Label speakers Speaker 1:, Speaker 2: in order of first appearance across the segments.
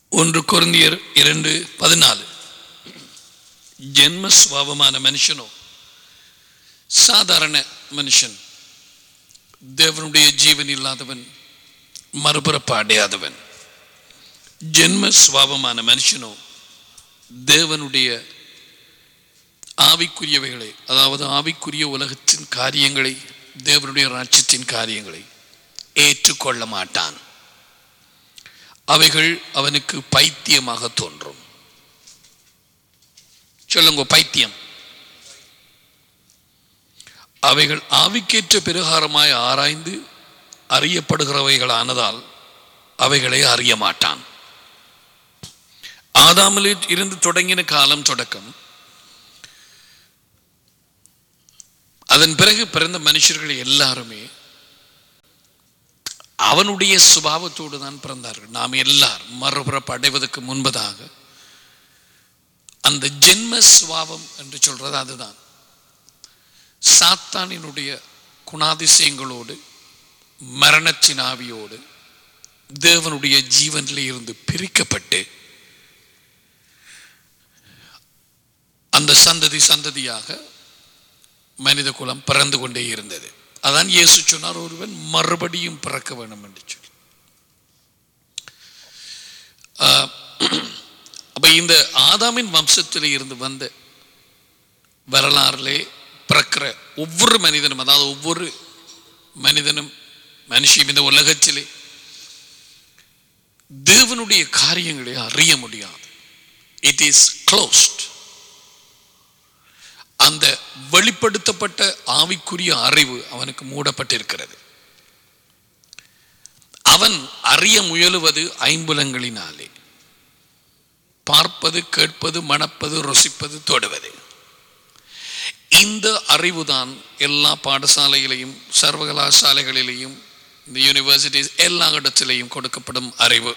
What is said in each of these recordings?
Speaker 1: ஒன்று கொரிந்தியர் இரண்டு பதினாலு ஜென்ம சுவாபமான மனுஷனோ சாதாரண மனுஷன் தேவனுடைய ஜீவன் இல்லாதவன் மறுபிறப்பு அடையாதவன் ஜென்ம சுவாபமான மனுஷனோ தேவனுடைய ஆவிக்குரியவைகளை அதாவது ஆவிக்குரிய உலகத்தின் காரியங்களை தேவனுடைய ராட்சியத்தின் காரியங்களை ஏற்றுக்கொள்ள மாட்டான் அவைகள் அவனுக்கு பைத்தியமாக தோன்றும் சொல்லுங்க பைத்தியம் அவைகள் ஆவிக்கேற்ற பிரகாரமாய் ஆராய்ந்து அறியப்படுகிறவைகள் ஆனதால் அவைகளை அறிய மாட்டான் ஆதாமில் இருந்து தொடங்கின காலம் தொடக்கம் அதன் பிறகு பிறந்த மனுஷர்கள் எல்லாருமே அவனுடைய சுபாவத்தோடு தான் பிறந்தார்கள் நாம் எல்லாரும் மறுபிறப்பு அடைவதற்கு முன்பதாக அந்த ஜென்ம சுபாவம் என்று சொல்றது அதுதான் சாத்தானினுடைய குணாதிசயங்களோடு மரணத்தின் ஆவியோடு தேவனுடைய ஜீவனில் இருந்து பிரிக்கப்பட்டு அந்த சந்ததி சந்ததியாக மனித குலம் பிறந்து கொண்டே இருந்தது அதான் இயேசு சொன்னார் ஒருவன் மறுபடியும் பிறக்க வேண்டும் என்று சொல்லி ஆஹ், அப்ப இந்த ஆதாமின் வம்சத்தில் இருந்து வந்த வரலாறுலே பிறக்கிற ஒவ்வொரு மனிதனும் அதாவது ஒவ்வொரு மனிதனும் மனுஷியும் இந்த உலகத்திலே தேவனுடைய காரியங்களை அறிய முடியாது இட் இஸ் க்ளோஸ்ட் அந்த வெளிப்படுத்தப்பட்ட ஆவிக்குரிய அறிவு அவனுக்கு மூடப்பட்டிருக்கிறது அவன் அறிய முயலுவது ஐம்புலங்களினாலே பார்ப்பது கேட்பது மணப்பது ருசிப்பது தொடுவது இந்த அறிவுதான் எல்லா பாடசாலையிலையும் சர்வகலாசாலைகளிலேயும் இந்த யூனிவர்சிட்டிஸ் எல்லா இடத்திலையும் கொடுக்கப்படும் அறிவு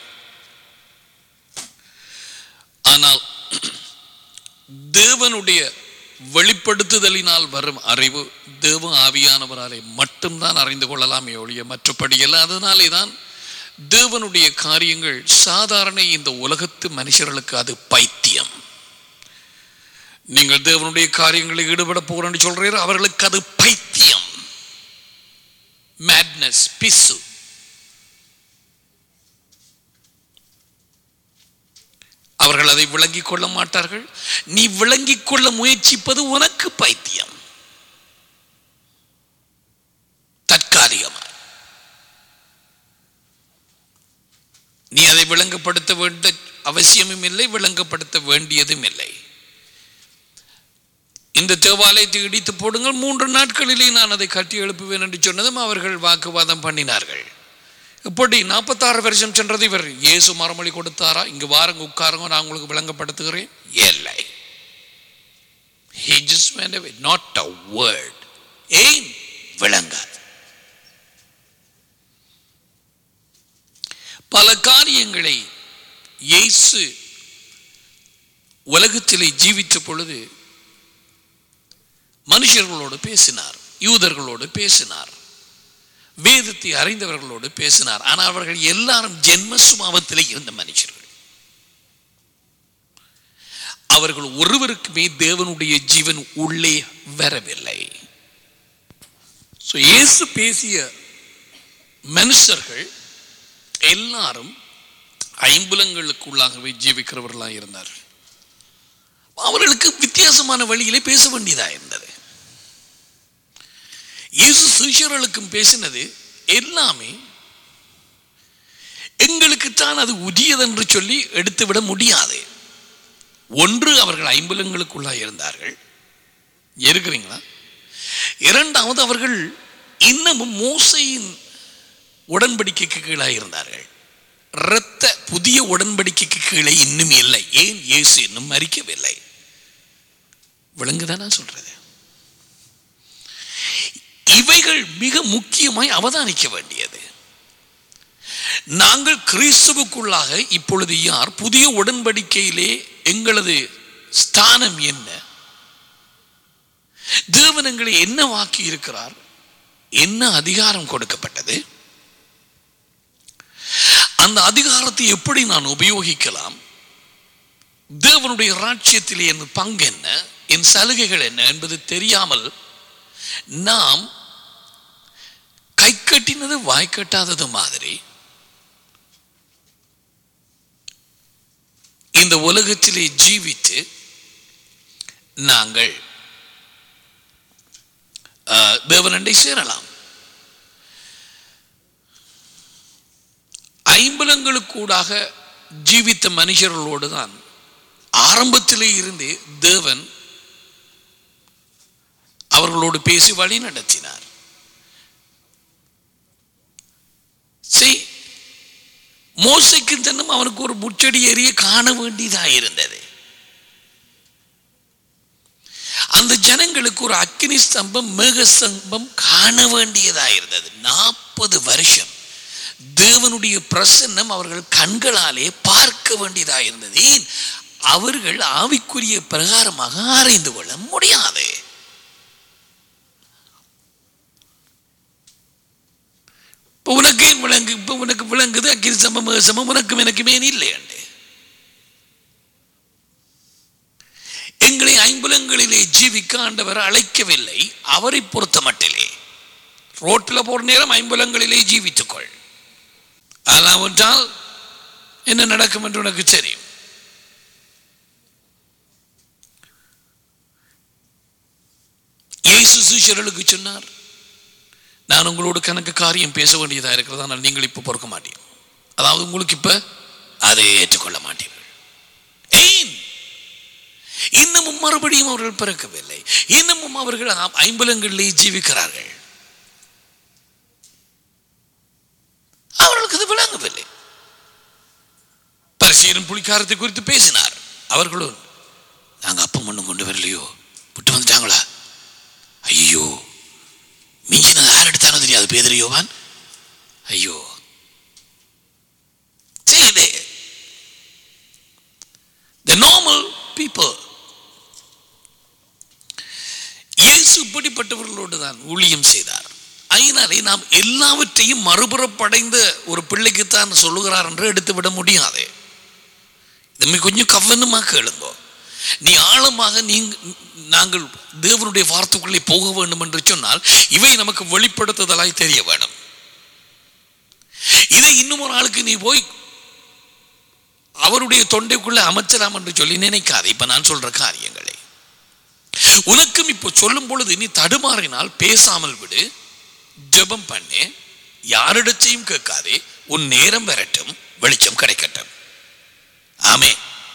Speaker 1: ஆனால் தேவனுடைய வெளிப்படுத்துதலினால் வரும் அறிவு தேவ ஆவியானவராலே மட்டும்தான் அறிந்து கொள்ளலாமே ஒழிய மற்றபடி எல்லாம் அதனாலே தான் தேவனுடைய காரியங்கள் சாதாரண இந்த உலகத்து மனுஷர்களுக்கு அது பைத்தியம் நீங்கள் தேவனுடைய காரியங்களில் ஈடுபட போறேன்னு சொல்றீர் அவர்களுக்கு அது பைத்தியம் மேட்னஸ் பிசு அவர்கள் அதை விளங்கிக் கொள்ள மாட்டார்கள் நீ விளங்கிக் கொள்ள முயற்சிப்பது உனக்கு பைத்தியம் தற்காலிகமாக நீ அதை விளங்கப்படுத்த வேண்ட அவசியமும் இல்லை விளங்கப்படுத்த வேண்டியதும் இல்லை இந்த தேவாலயத்தை இடித்து போடுங்கள் மூன்று நாட்களிலே நான் அதை கட்டி எழுப்புவேன் என்று சொன்னதும் அவர்கள் வாக்குவாதம் பண்ணினார்கள் இப்படி நாற்பத்தாறு வருஷம் சென்றது இவர் இயேசு மறுமொழி கொடுத்தாரா இங்கு வாருங்க உட்காருங்க நான் உங்களுக்கு விளங்கப்படுத்துகிறேன் இல்லை He just went away. Not a word. ஏன் விளங்காது பல காரியங்களை இயேசு உலகத்திலே ஜீவித்த பொழுது மனுஷர்களோடு பேசினார் யூதர்களோடு பேசினார் வேதத்தை அறிந்தவர்களோடு பேசினார் ஆனால் அவர்கள் எல்லாரும் ஜென்ம சுபாவத்திலே இருந்த மனுஷர்கள் அவர்கள் ஒருவருக்குமே தேவனுடைய ஜீவன் உள்ளே வரவில்லை So, இயேசு பேசிய மனுஷர்கள் எல்லாரும் ஐம்புலங்களுக்குள்ளாகவே ஜீவிக்கிறவர்களாக இருந்தார்கள் அவர்களுக்கு வித்தியாசமான வழியிலே பேச வேண்டியதாக இருந்தது இயேசு சிஷர்களுக்கும் பேசினது எல்லாமே எங்களுக்குத்தான் அது உரியதென்று சொல்லி எடுத்துவிட முடியாது ஒன்று அவர்கள் ஐம்புலங்களுக்குள்ளாக இருந்தார்கள் இருக்கிறீங்களா இரண்டாவது அவர்கள் இன்னமும் மோசையின் உடன்படிக்கைக்கு கீழாக இருந்தார்கள் இரத்த புதிய உடன்படிக்கைக்கு கீழே இன்னும் இல்லை ஏன் இயேசு இன்னும் மறிக்கவில்லை விளங்குதானா சொல்றது இவைகள் மிக முக்கியமாய் அவதானிக்க வேண்டியது நாங்கள் கிறிஸ்துவுக்குள்ளாக இப்பொழுது யார் புதிய உடன்படிக்கையிலே எங்களது ஸ்தானம் என்ன தேவன் எங்களை என்ன வாக்கி இருக்கிறார் என்ன அதிகாரம் கொடுக்கப்பட்டது அந்த அதிகாரத்தை எப்படி நான் உபயோகிக்கலாம் தேவனுடைய ராட்சியத்திலே என் பங்கு என்ன என் சலுகைகள் என்ன என்பது தெரியாமல் நாம் கை கட்டினது வாய் கட்டாதது மாதிரி இந்த உலகத்திலே ஜீவித்து நாங்கள் அஹ், தேவனண்டை சேரலாம் ஐம்பலங்களுக்கூடாக ஜீவித்த மனுஷர்களோடு தான் ஆரம்பத்திலே இருந்தே தேவன் அவர்களோடு பேசி வழி நடத்தினார் செய் மோசைக்கு தினம் அவனுக்கு ஒரு முச்செடி எறிய காண வேண்டியதாக இருந்தது அந்த ஜனங்களுக்கு ஒரு அக்கினி ஸ்தம்பம் மேக ஸ்தம்பம் காண வேண்டியதாக இருந்தது நாற்பது வருஷம் தேவனுடைய பிரசன்னம் அவர்கள் கண்களாலே பார்க்க வேண்டியதாக இருந்தது ஏன் அவர்கள் ஆவிக்குரிய பிரகாரமாக ஆராய்ந்து கொள்ள முடியாது இப்போ உனக்கு ஏன் விளங்கு இப்போ உனக்கு விளங்குது அக்கினி சம்பம் மேக சம்பம் உனக்கும் எனக்குமே இல்லை அண்டு எங்களை ஐம்புலங்களிலே ஜீவிக்க ஆண்டவர் அழைக்கவில்லை அவரை பொறுத்த மட்டிலே ரோட்டில் போற நேரம் ஐம்புலங்களிலே ஜீவித்துக்கொள் அல்லாவிட்டால் என்ன நடக்கும் என்று உனக்கு தெரியும் இயேசு சிஷர்களுக்கு சொன்னார் நான் உங்களோட கணக்கு காரியம் பேச வேண்டியதாக இருக்கிறது ஆனால் நீங்கள் இப்போ பொறுக்க மாட்டீங்க அதாவது உங்களுக்கு இப்ப அதை ஏற்றுக்கொள்ள மாட்டீர்கள் ஏன் இன்னமும் மறுபடியும் அவர்கள் பிறக்கவில்லை இன்னமும் அவர்கள் ஆ- ஐம்பலங்களிலே ஜீவிக்கிறார்கள் அவர்களுக்கு அது விளங்கவில்லை பரிசீலன் புலிக்காரத்தை குறித்து பேசினார் அவர்களும் நாங்க அப்பம் ஒண்ணும் கொண்டு வரலையோ விட்டு வந்துட்டாங்களா ஐயோ மிஞ்சினது யார் எடுத்தானோ தெரியாது பேதரியோவான் ஐயோ See, they, the normal people இயேசு இப்படிப்பட்டவர்களோடு தான் ஊழியம் செய்தார் அதனாலே நாம் எல்லாவற்றையும் மறுபுறப்படைந்த ஒரு பிள்ளைக்குத்தான் சொல்லுகிறார் என்று எடுத்துவிட முடியாது நம்மை கொஞ்சம் கவனமாக கேளுங்கோ நீ ஆழமாக நீங்க நாங்கள் தேவனுடைய வார்த்தைக்குள்ளே போக வேண்டும் என்று சொன்னால் இவை நமக்கு வெளிப்படுத்துதலாய் தெரிய வேணும் இதை இன்னும் ஒரு ஆளுக்கு நீ போய் அவருடைய தொண்டைக்குள்ள அமைச்சலாம் என்று சொல்லி நினைக்காதே இப்ப நான் சொல்ற காரியங்களை உனக்கும் இப்போ சொல்லும் பொழுது நீ தடுமாறினால் பேசாமல் விடு ஜெபம் பண்ணு யாரிடத்தையும் கேட்காதே உன் நேரம் வரட்டும் வெளிச்சம் கிடைக்கட்டும் ஆமே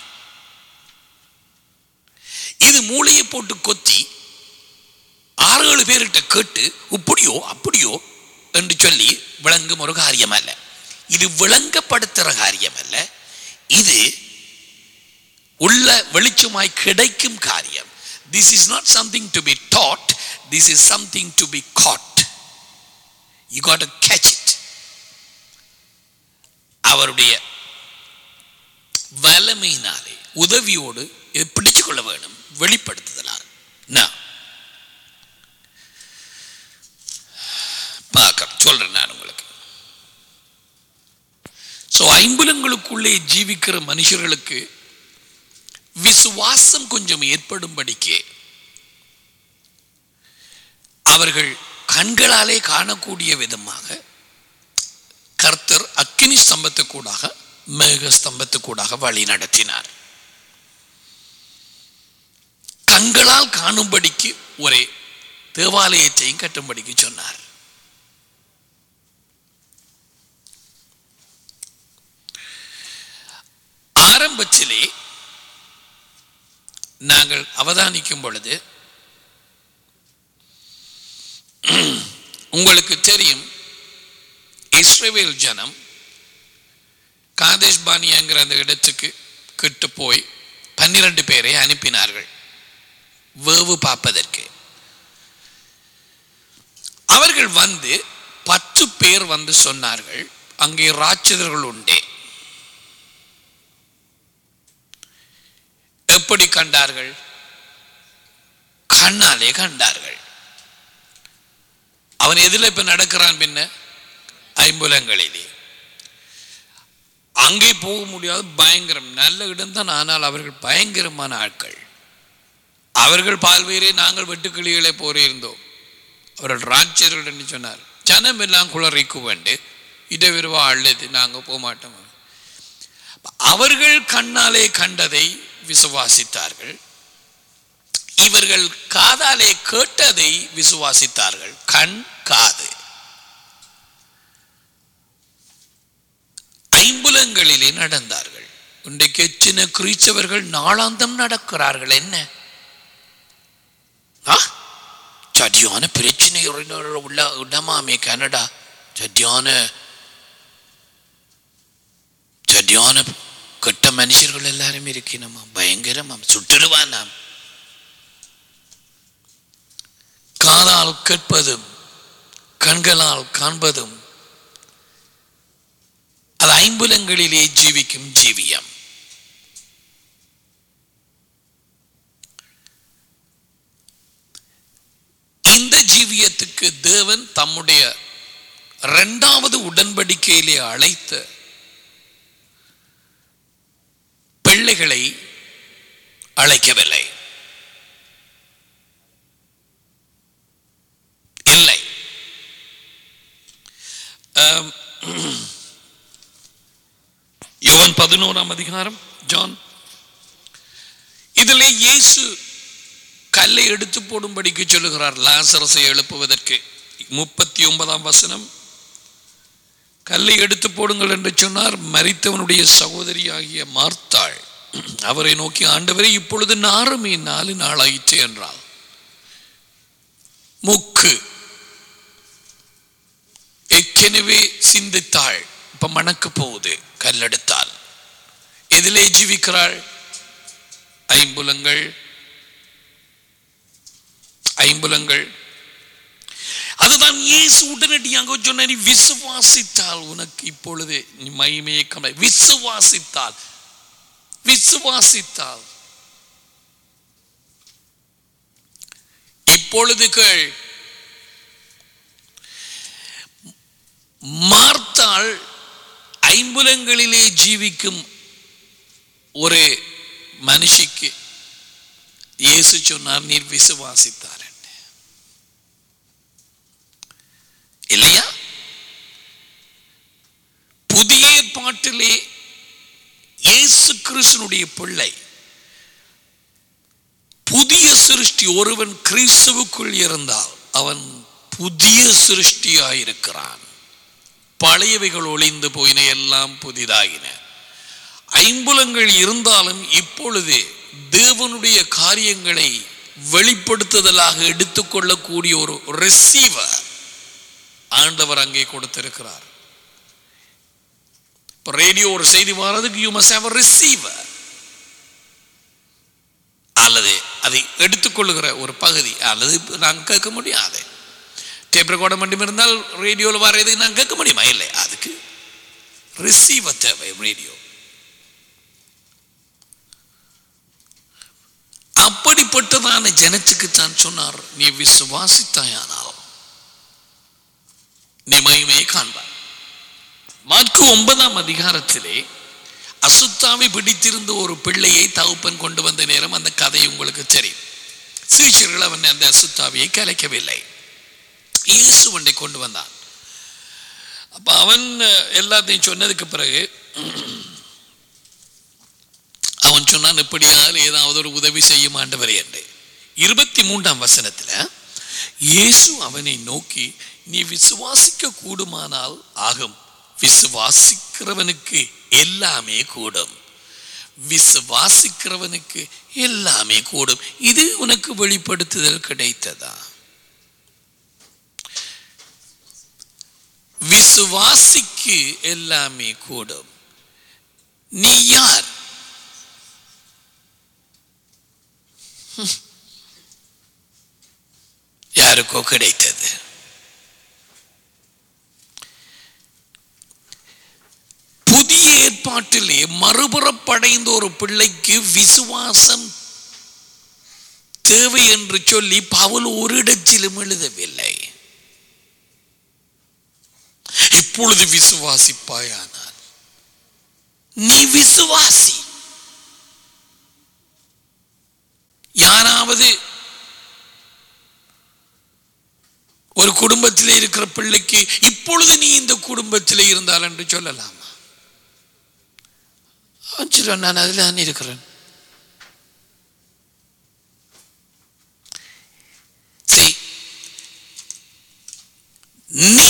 Speaker 1: இது மூளையை போட்டு கொத்தி ஆறு ஏழு பேர்கிட்ட கேட்டு இப்படியோ அப்படியோ என்று சொல்லி விளங்கும் ஒரு காரியம் அல்ல இது விளங்கப்படுத்துற காரியம் அல்ல இது உள்ள வெளிச்சமாய் கிடைக்கும் காரியம் this is not something to be taught this is something to be caught you got catch it அவருடைய வல்லமையினாலே உதவியோடு இதை பிடிச்சு கொள்ள வேணும் வெளிப்படுத்துதலால் நான் பார்க்க சொல்றேன் நான் உங்களுக்கு ஸோ ஐம்புலங்களுக்குள்ளே ஜீவிக்கிற மனுஷர்களுக்கு விசுவாசம் கொஞ்சம் ஏற்படும்படிக்கு அவர்கள் கண்களாலே காணக்கூடிய விதமாக கர்த்தர் அக்கினி ஸ்தம்பத்துக்கூடாக மேக ஸ்தம்பத்துக்கூடாக வழி நடத்தினார் கண்களால் காணும்படிக்கு ஒரே தேவாலயத்தையும் கட்டும்படிக்கு சொன்னார் ஆரம்பத்திலே நாங்கள் அவதானிக்கும் பொழுது உங்களுக்கு தெரியும் இஸ்ரேவேல் ஜனம் காதேஷ் பானியாங்கிற அந்த இடத்துக்கு கிட்டு போய் பன்னிரண்டு பேரை அனுப்பினார்கள் வேவு பார்ப்பதற்கு அவர்கள் வந்து பத்து பேர் வந்து சொன்னார்கள் அங்கே ராட்சதர்கள் உண்டே எப்படி கண்டார்கள் கண்ணாலே கண்டார்கள் அவன் எதில் இப்ப நடக்கிறான் பின்ன ஐம்புலங்களிலே அங்கே போக முடியாது பயங்கரம் நல்ல இடம்தான் ஆனால் அவர்கள் பயங்கரமான ஆட்கள் அவர்கள் பால்வேரே நாங்கள் வெட்டுக்கிளிகளை போரிருந்தோம் அவர்கள் ராட்சர்கள் என்று சொன்னார் ஜனம் எல்லாம் குளறிக்கு வேண்டு இதை விருவா அழுது நாங்கள் போக மாட்டோம் அவர்கள் கண்ணாலே கண்டதை விசுவாசித்தார்கள் இவர்கள் காதாலே கேட்டதை விசுவாசித்தார்கள் கண் காது ஐம்புலங்களிலே நடந்தார்கள் இன்றைக்கு எச்சின கிறிஸ்தவர்கள் நாளாந்தம் நடக்கிறார்கள் என்ன ஆ? சரியான பிரச்சனை உள்ள இடமாமே கனடா சரியான சரியான கெட்ட மனுஷர்கள் எல்லாரும் இருக்கணுமா பயங்கரமாம் சுட்டுடுவானாம் காதால் கேட்பதும் கண்களால் காண்பதும் அது ஐம்புலங்களிலே ஜீவிக்கும் ஜீவியம் இந்த ஜீவியத்துக்கு தேவன் தம்முடைய இரண்டாவது உடன்படிக்கையிலே அழைத்த பிள்ளைகளை அழைக்கவில்லை இல்லை ஆம், யோவான் பதினோராம் அதிகாரம் ஜான் இதிலே இயேசு கல்லை எடுத்து போடும்படிக்கு சொல்லுகிறார் லாசரஸை எழுப்புவதற்கு முப்பத்தி ஒன்பதாம் வசனம் கல்லை எடுத்து போடுங்கள் என்று சொன்னார் மரித்தவனுடைய சகோதரியாகிய மார்த்தாள் அவரை நோக்கி ஆண்டவரே இப்பொழுது நாறுமே நாலு நாளாயிற்று என்றாள் முக்கு ஏற்கனவே சிந்தித்தாள் இப்ப மணக்க போகுது கல்லெடுத்தால் எதிலே ஜீவிக்கிறாள் ஐம்புலங்கள் ஐம்புலங்கள் அதுதான் இயேசு உடனடியாக சொன்ன நீ விசுவாசித்தால் உனக்கு இப்பொழுது நீ மகிமையை கண்ட விசுவாசித்தால் விசுவாசித்தால் இப்பொழுது கேள் மார்த்தாள் ஐம்புலங்களிலே ஜீவிக்கும் ஒரு மனுஷிக்கு இயேசு சொன்னார் நீர் விசுவாசித்தார் என்று. இல்லையா புதிய பாட்டிலே இயேசு கிறிஸ்துனுடைய பிள்ளை புதிய சிருஷ்டி ஒருவன் கிறிஸ்துவுக்குள் இருந்தால் அவன் புதிய சிருஷ்டியாயிருக்கிறான் பழையவைகள் ஒளிந்து போயின எல்லாம் புதிதாகின ஐம்புலங்கள் இருந்தாலும் இப்பொழுது தேவனுடைய காரியங்களை வெளிப்படுத்துதலாக எடுத்துக்கொள்ளக்கூடிய ஒரு ரிசீவர் ஆண்டவர் அங்கே கொடுத்திருக்கிறார் இப்ப ரேடியோ ஒரு செய்தி வர்றதுக்கு யூ மஸ்ட் ஹேவ் ரிசீவர் அல்லது அதை எடுத்துக்கொள்ளுகிற ஒரு பகுதி அல்லது நாங்கள் கேட்க முடியாது டேப் ரெக்கார்டர் மட்டும் இருந்தால் ரேடியோவில் வர எதுக்கு நாங்கள் கேட்க முடியுமா இல்லை அதுக்கு ரிசீவர் தேவை ரேடியோ அப்படிப்பட்டதான ஜனத்துக்கு தான் சொன்னார் நீ விசுவாசித்தாயானால் நீ மகிமையை காண்பார் மாற்கு ஒன்பதாம் அதிகாரத்திலே அசுத்தாவை பிடித்திருந்த ஒரு பிள்ளையை தகுப்பன் கொண்டு வந்த நேரம் அந்த கதை உங்களுக்கு தெரியும் சீஷர்கள் அவன் அந்த அசுத்தாவியை கலைக்கவில்லை இயேசு ஒன்றை கொண்டு வந்தான் அப்ப அவன் அஹ், எல்லாத்தையும் சொன்னதுக்கு பிறகு அவன் சொன்னான் எப்படியாவது ஏதாவது ஒரு உதவி செய்யும் ஆண்டவரே என்று இருபத்தி மூன்றாம் வசனத்துல இயேசு அவனை நோக்கி நீ விசுவாசிக்க கூடுமானால் ஆகும் விசுவாசிக்கிறவனுக்கு எல்லாமே கூடும் விசுவாசிக்கிறவனுக்கு எல்லாமே கூடும் இது உனக்கு வெளிப்படுத்துதல் கிடைத்ததா விசுவாசிக்கு எல்லாமே கூடும் நீ யார் யாருக்கோ கிடைத்தது புதிய ஏற்பாட்டிலே மறுபுறப்படைந்த ஒரு பிள்ளைக்கு விசுவாசம் தேவை என்று சொல்லி பவுல் ஒரு இடத்திலும் எழுதவில்லை இப்பொழுது விசுவாசிப்பாயானால் நீ விசுவாசி யாராவது ஒரு குடும்பத்தில் இருக்கிற பிள்ளைக்கு இப்பொழுது நீ இந்த குடும்பத்தில் இருந்தால் என்று சொல்லலாமா அவன் சொல்லுவான், நான் அதில் தான் இருக்கிறேன் See, நீ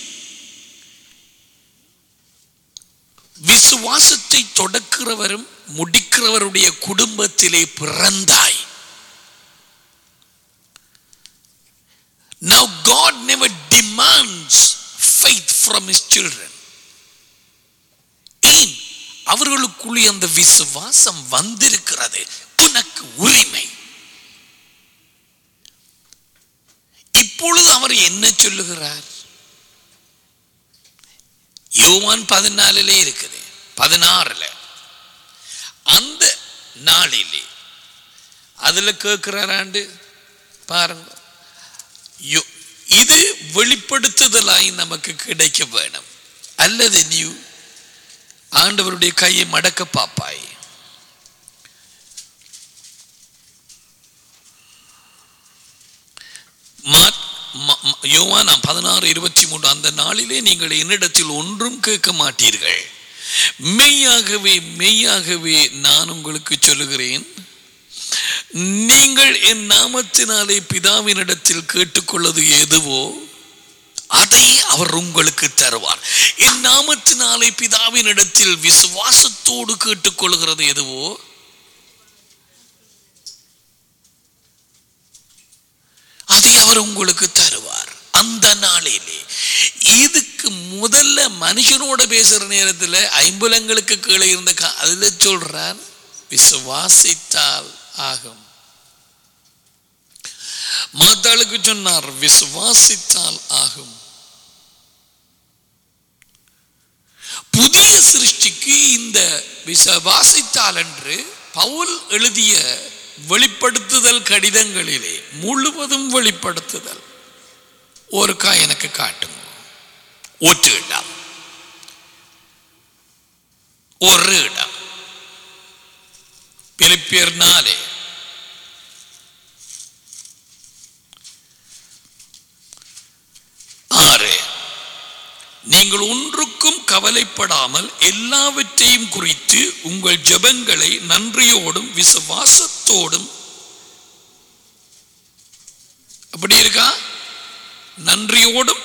Speaker 1: விசுவாசத்தை தொடக்கிறவரும் முடிக்கிறவருடைய குடும்பத்திலே பிறந்தாய் Now God never demands faith from his children. ஏன் அவர்களுக்குள்ளே அந்த விசுவாசம் வந்திருக்கிறது உனக்கு உரிமை இப்பொழுது அவர் என்ன சொல்லுகிறார் யோவான் பதினாலிலே இருக்குது பதினாறுல அந்த நாளிலே அதுல கேட்கிறாராண்டு பாருங்க யோ- இது வெளிப்படுத்துதலாய் நமக்கு கிடைக்க வேணும் அல்லது நீ ஆண்டவருடைய கையை மடக்க பாப்பாய் மாற்- ம- ம- யோவானாம் பதினாறு இருபத்தி மூன்று அந்த நாளிலே நீங்கள் என்னிடத்தில் ஒன்றும் கேட்க மாட்டீர்கள் மெய்யாகவே மெய்யாகவே நான் உங்களுக்கு சொல்லுகிறேன் நீங்கள் என் நாமத்தினாலே பிதாவினிடத்தில் கேட்டுக்கொள்வது எதுவோ அதை அவர் உங்களுக்கு தருவார் என் நாமத்தினாலே பிதாவினிடத்தில் விசுவாசத்தோடு கேட்டுக்கொள்கிறது எதுவோ அதை அவர் உங்களுக்கு தருவார் அந்த நாளிலே இதுக்கு முதல்ல மனுஷனோட பேசுற நேரத்துல ஐம்புலங்களுக்கு கீழே இருந்த கா- அதுல சொல்றார் விசுவாசித்தால் ஆகும் மாத்தாளுக்கு சொன்னார் விசுவாசித்தால் ஆகும் புதிய சிருஷ்டிக்கு இந்த விசுவாசித்தால் என்று பவுல் எழுதிய வெளிப்படுத்துதல் கடிதங்களிலே முழுவதும் வெளிப்படுத்துதல் ஒருக்கா எனக்கு காட்டுங்க ஒரு இடம் ஒரு இடம் பிலிப்பியர் நாலே ஆறு நீங்கள் ஒன்றுக்கும் கவலைப்படாமல் எல்லாவற்றையும் குறித்து உங்கள் ஜெபங்களை நன்றியோடும் விசுவாசத்தோடும் அப்படி இருக்கா நன்றியோடும்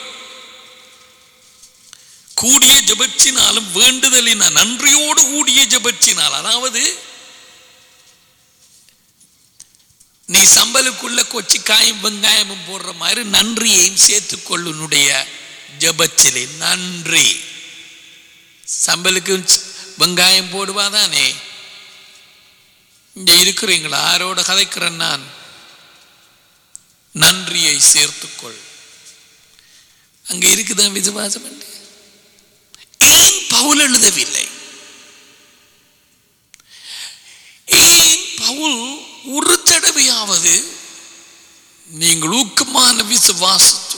Speaker 1: கூடிய ஜெபத்தினாலும் வேண்டுதலின நன்றியோடு கூடிய ஜெபத்தினால் அதாவது நீ சம்பலுக்குள்ள கொச்சிக்காயும் வெங்காயமும் போடுற மாதிரி நன்றியையும் சேர்த்துக்கொள்ளுனுடைய ஜெபத்திலே நன்றி சம்பலுக்கு வெங்காயம் போடுவாதானே இங்க இருக்கிறீங்களா யாரோட கதைக்கிறேன் நான் நன்றியை சேர்த்துக்கொள் அங்க இருக்குதான் விசுவாசம் என்று ஏன் பவுல் எழுதவில்லை ஏன் பவுல் ஒரு தடவையாவது நீங்கள் ஊக்கமான விசுவாசத்தோடு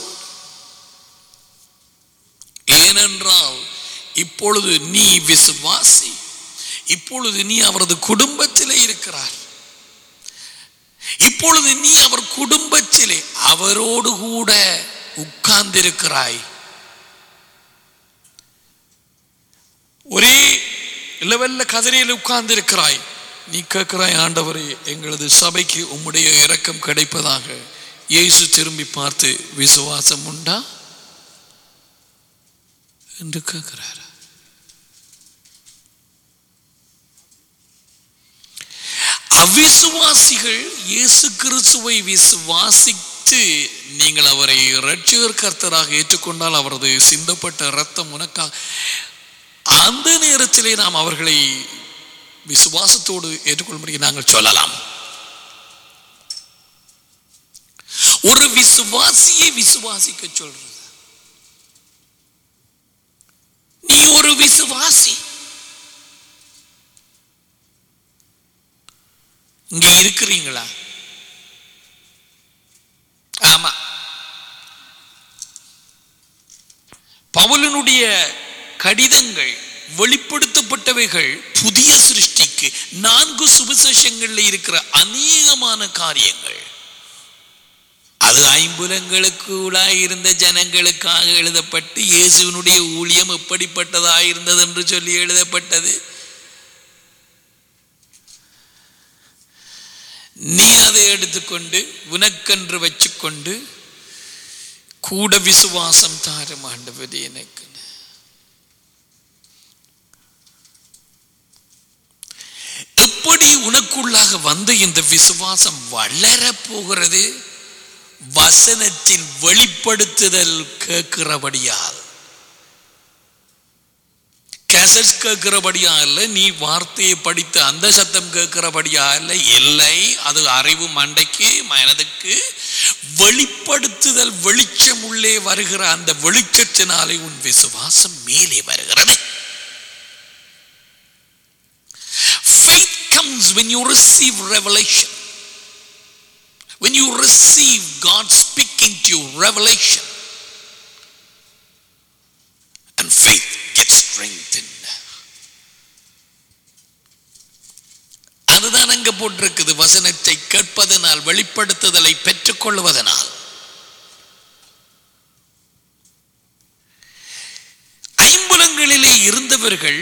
Speaker 1: ஏனென்றால் இப்பொழுது நீ விசுவாசி இப்பொழுது நீ அவரது குடும்பத்திலே இருக்கிறார் இப்பொழுது நீ அவர் குடும்பத்திலே அவரோடு கூட உட்கார்ந்திருக்கிறாய் ஒரே லெவல்ல கதிரையில் உட்கார்ந்து இருக்கிறாய் நீ கேட்கிறாய் ஆண்டவரே எங்களது சபைக்கு உம்முடைய இரக்கம் கிடைப்பதாக இயேசு திரும்பி பார்த்து விசுவாசம் உண்டா என்று கேட்கிறார் அவிசுவாசிகள் இயேசு கிறிஸ்துவை விசுவாசித்து நீங்கள் அவரை இரட்சகர் கர்த்தராக ஏற்றுக்கொண்டால் அவரது சிந்தப்பட்ட ரத்தம் உனக்காக அந்த நேரத்திலே நாம் அவர்களை விசுவாசத்தோடு ஏற்றுக்கொள்ளும்படி நாங்கள் சொல்லலாம் ஒரு விசுவாசியை விசுவாசிக்க சொல்றது நீ ஒரு விசுவாசி இங்க இருக்கிறீங்களா ஆமா பவுலனுடைய கடிதங்கள் வெளிப்படுத்தப்பட்டவைகள் புதிய சிருஷ்டிக்கு நான்கு சுவிசேஷங்கள்ல இருக்கிற அநேகமான காரியங்கள் அது ஐம்புலங்களுக்கு இருந்த ஜனங்களுக்காக எழுதப்பட்டு இயேசுவினுடைய ஊழியம் எப்படிப்பட்டதாயிருந்தது என்று சொல்லி எழுதப்பட்டது நீ அதை எடுத்துக்கொண்டு உனக்கென்று வச்சுக்கொண்டு கூட விசுவாசம் தாரும் ஆண்டவரே எனக்கு எப்படி உனக்குள்ளாக வந்த இந்த விசுவாசம் வளர போகிறது வசனத்தின் வெளிப்படுத்துதல் கேட்கிறபடியால் கேசட் கேட்கிறபடியா இல்லை நீ வார்த்தையை படித்த அந்த சத்தம் கேட்கிறபடியா இல்லை இல்லை அது அறிவு மண்டைக்கு மனதுக்கு வெளிப்படுத்துதல் வெளிச்சம் உள்ளே வருகிற அந்த வெளிச்சத்தினாலே உன் விசுவாசம் மேலே வருகிறது faith comes when you receive revelation when you receive God speaking to you revelation and faith gets strengthened அதுதான் அங்க போட்டிருக்குது வசனத்தை கேட்பதனால் வெளிப்படுத்துதலை பெற்றுக்கொள்வதனால் ஐம்புலங்களிலே இருந்தவர்கள்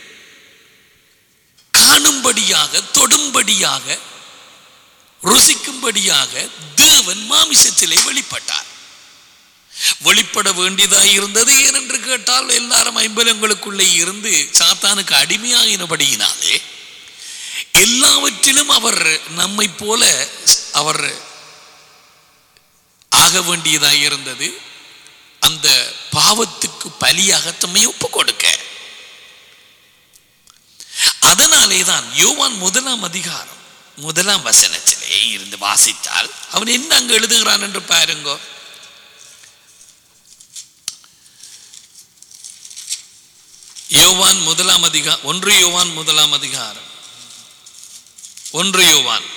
Speaker 1: காணும்படியாக தொடும்படியாக ருசிக்கும்படியாக தேவன் மாமிசத்திலே வெளிப்பட்டார் வெளிப்பட வேண்டியதாக இருந்தது ஏனென்று கேட்டால் எல்லாரும் ஐம்பலங்களுக்குள்ளே இருந்து சாத்தானுக்கு அடிமையாகினபடியினாலே எல்லாவற்றிலும் அவர் நம்மை போல அவர் ஆக வேண்டியதாக இருந்தது அந்த பாவத்துக்கு பலியாக தம்மை ஒப்பு கொடுக்க அதனாலே தான் யோவான் முதலாம் அதிகாரம் முதலாம் வசனத்திலே இருந்து வாசித்தால் அவன் என்ன அங்கு எழுதுகிறான் என்று பாருங்கோ யோவான் முதலாம் அதிகாரம் ஒன்று யோவான் முதலாம் அதிகாரம் ஒன்று யோவான்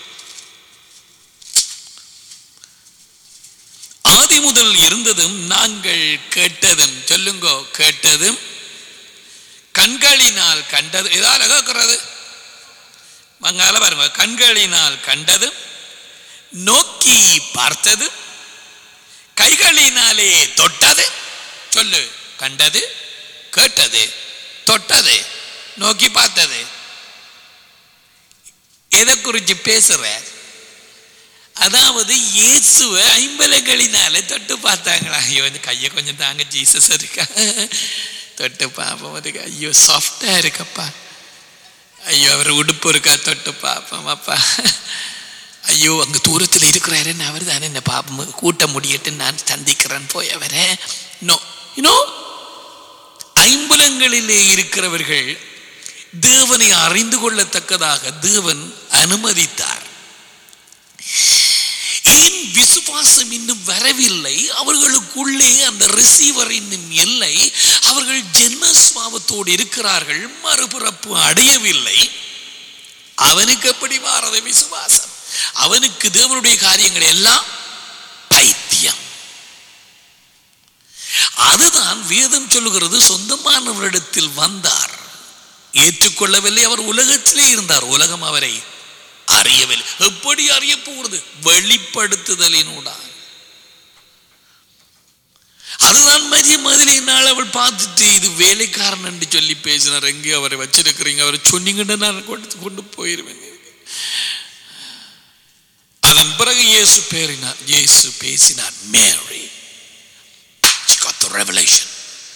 Speaker 1: ஆதி முதல் இருந்ததும் நாங்கள் கேட்டதும் சொல்லுங்கோ கேட்டதும் கண்களினால் கண்டது ஏதாவது கேட்கிறது மங்கால பாருங்க கண்களினால் கண்டதும் நோக்கி பார்த்தது கைகளினாலே தொட்டது சொல்லு கண்டது கேட்டது தொட்டது நோக்கி பார்த்தது எதை குறித்து பேசுற அதாவது இயேசுவை ஐம்பலங்களினால தொட்டு பார்த்தாங்களா ஐயோ இந்த கையை கொஞ்சம் தாங்க ஜீசஸ் இருக்கா தொட்டு பார்ப்போம் அதுக்கு ஐயோ சாஃப்டா இருக்கப்பா ஐயோ அவர் உடுப்பு இருக்கா தொட்டு பார்ப்போம் அப்பா ஐயோ அங்க தூரத்தில் இருக்கிறாரு அவர் தானே என்ன பாப்போம் கூட்ட முடியட்டு நான் சந்திக்கிறேன் போய் அவரை நோ யூனோ ஐம்பலங்களிலே இருக்கிறவர்கள் தேவனை அறிந்து கொள்ளத்தக்கதாக தேவன் அனுமதித்தார் ஏன் விசுவாசம் இன்னும் வரவில்லை அவர்களுக்குள்ளே அந்த ரிசீவர் இன்னும் இல்லை அவர்கள் ஜென்மஸ்வாவத்தோடு இருக்கிறார்கள் மறுபிறப்பு அடையவில்லை அவனுக்கு எப்படி மாறது விசுவாசம் அவனுக்கு தேவனுடைய காரியங்கள் எல்லாம் பைத்தியம் அதுதான் வேதம் சொல்லுகிறது சொந்தமானவரிடத்தில் வந்தார் ஏற்றுக்கொள்ளவில்லை அவர் உலகத்திலே இருந்தார் உலகம் அவரை அறியவில்லை எப்படி அறிய போகிறது வெளிப்படுத்துதலினூடாக அதுதான் மதிய மதிலே நாள் அவள் பார்த்துட்டு இது வேலைக்காரன் என்று சொல்லி பேசினார் எங்கே அவரை வச்சிருக்கிறீங்க அவரை சொன்னீங்கன்னா நான் கொண்டு கொண்டு போயிருவேங்க அதன் பிறகு இயேசு பேரினார் இயேசு பேசினார் மேரி She got the revelation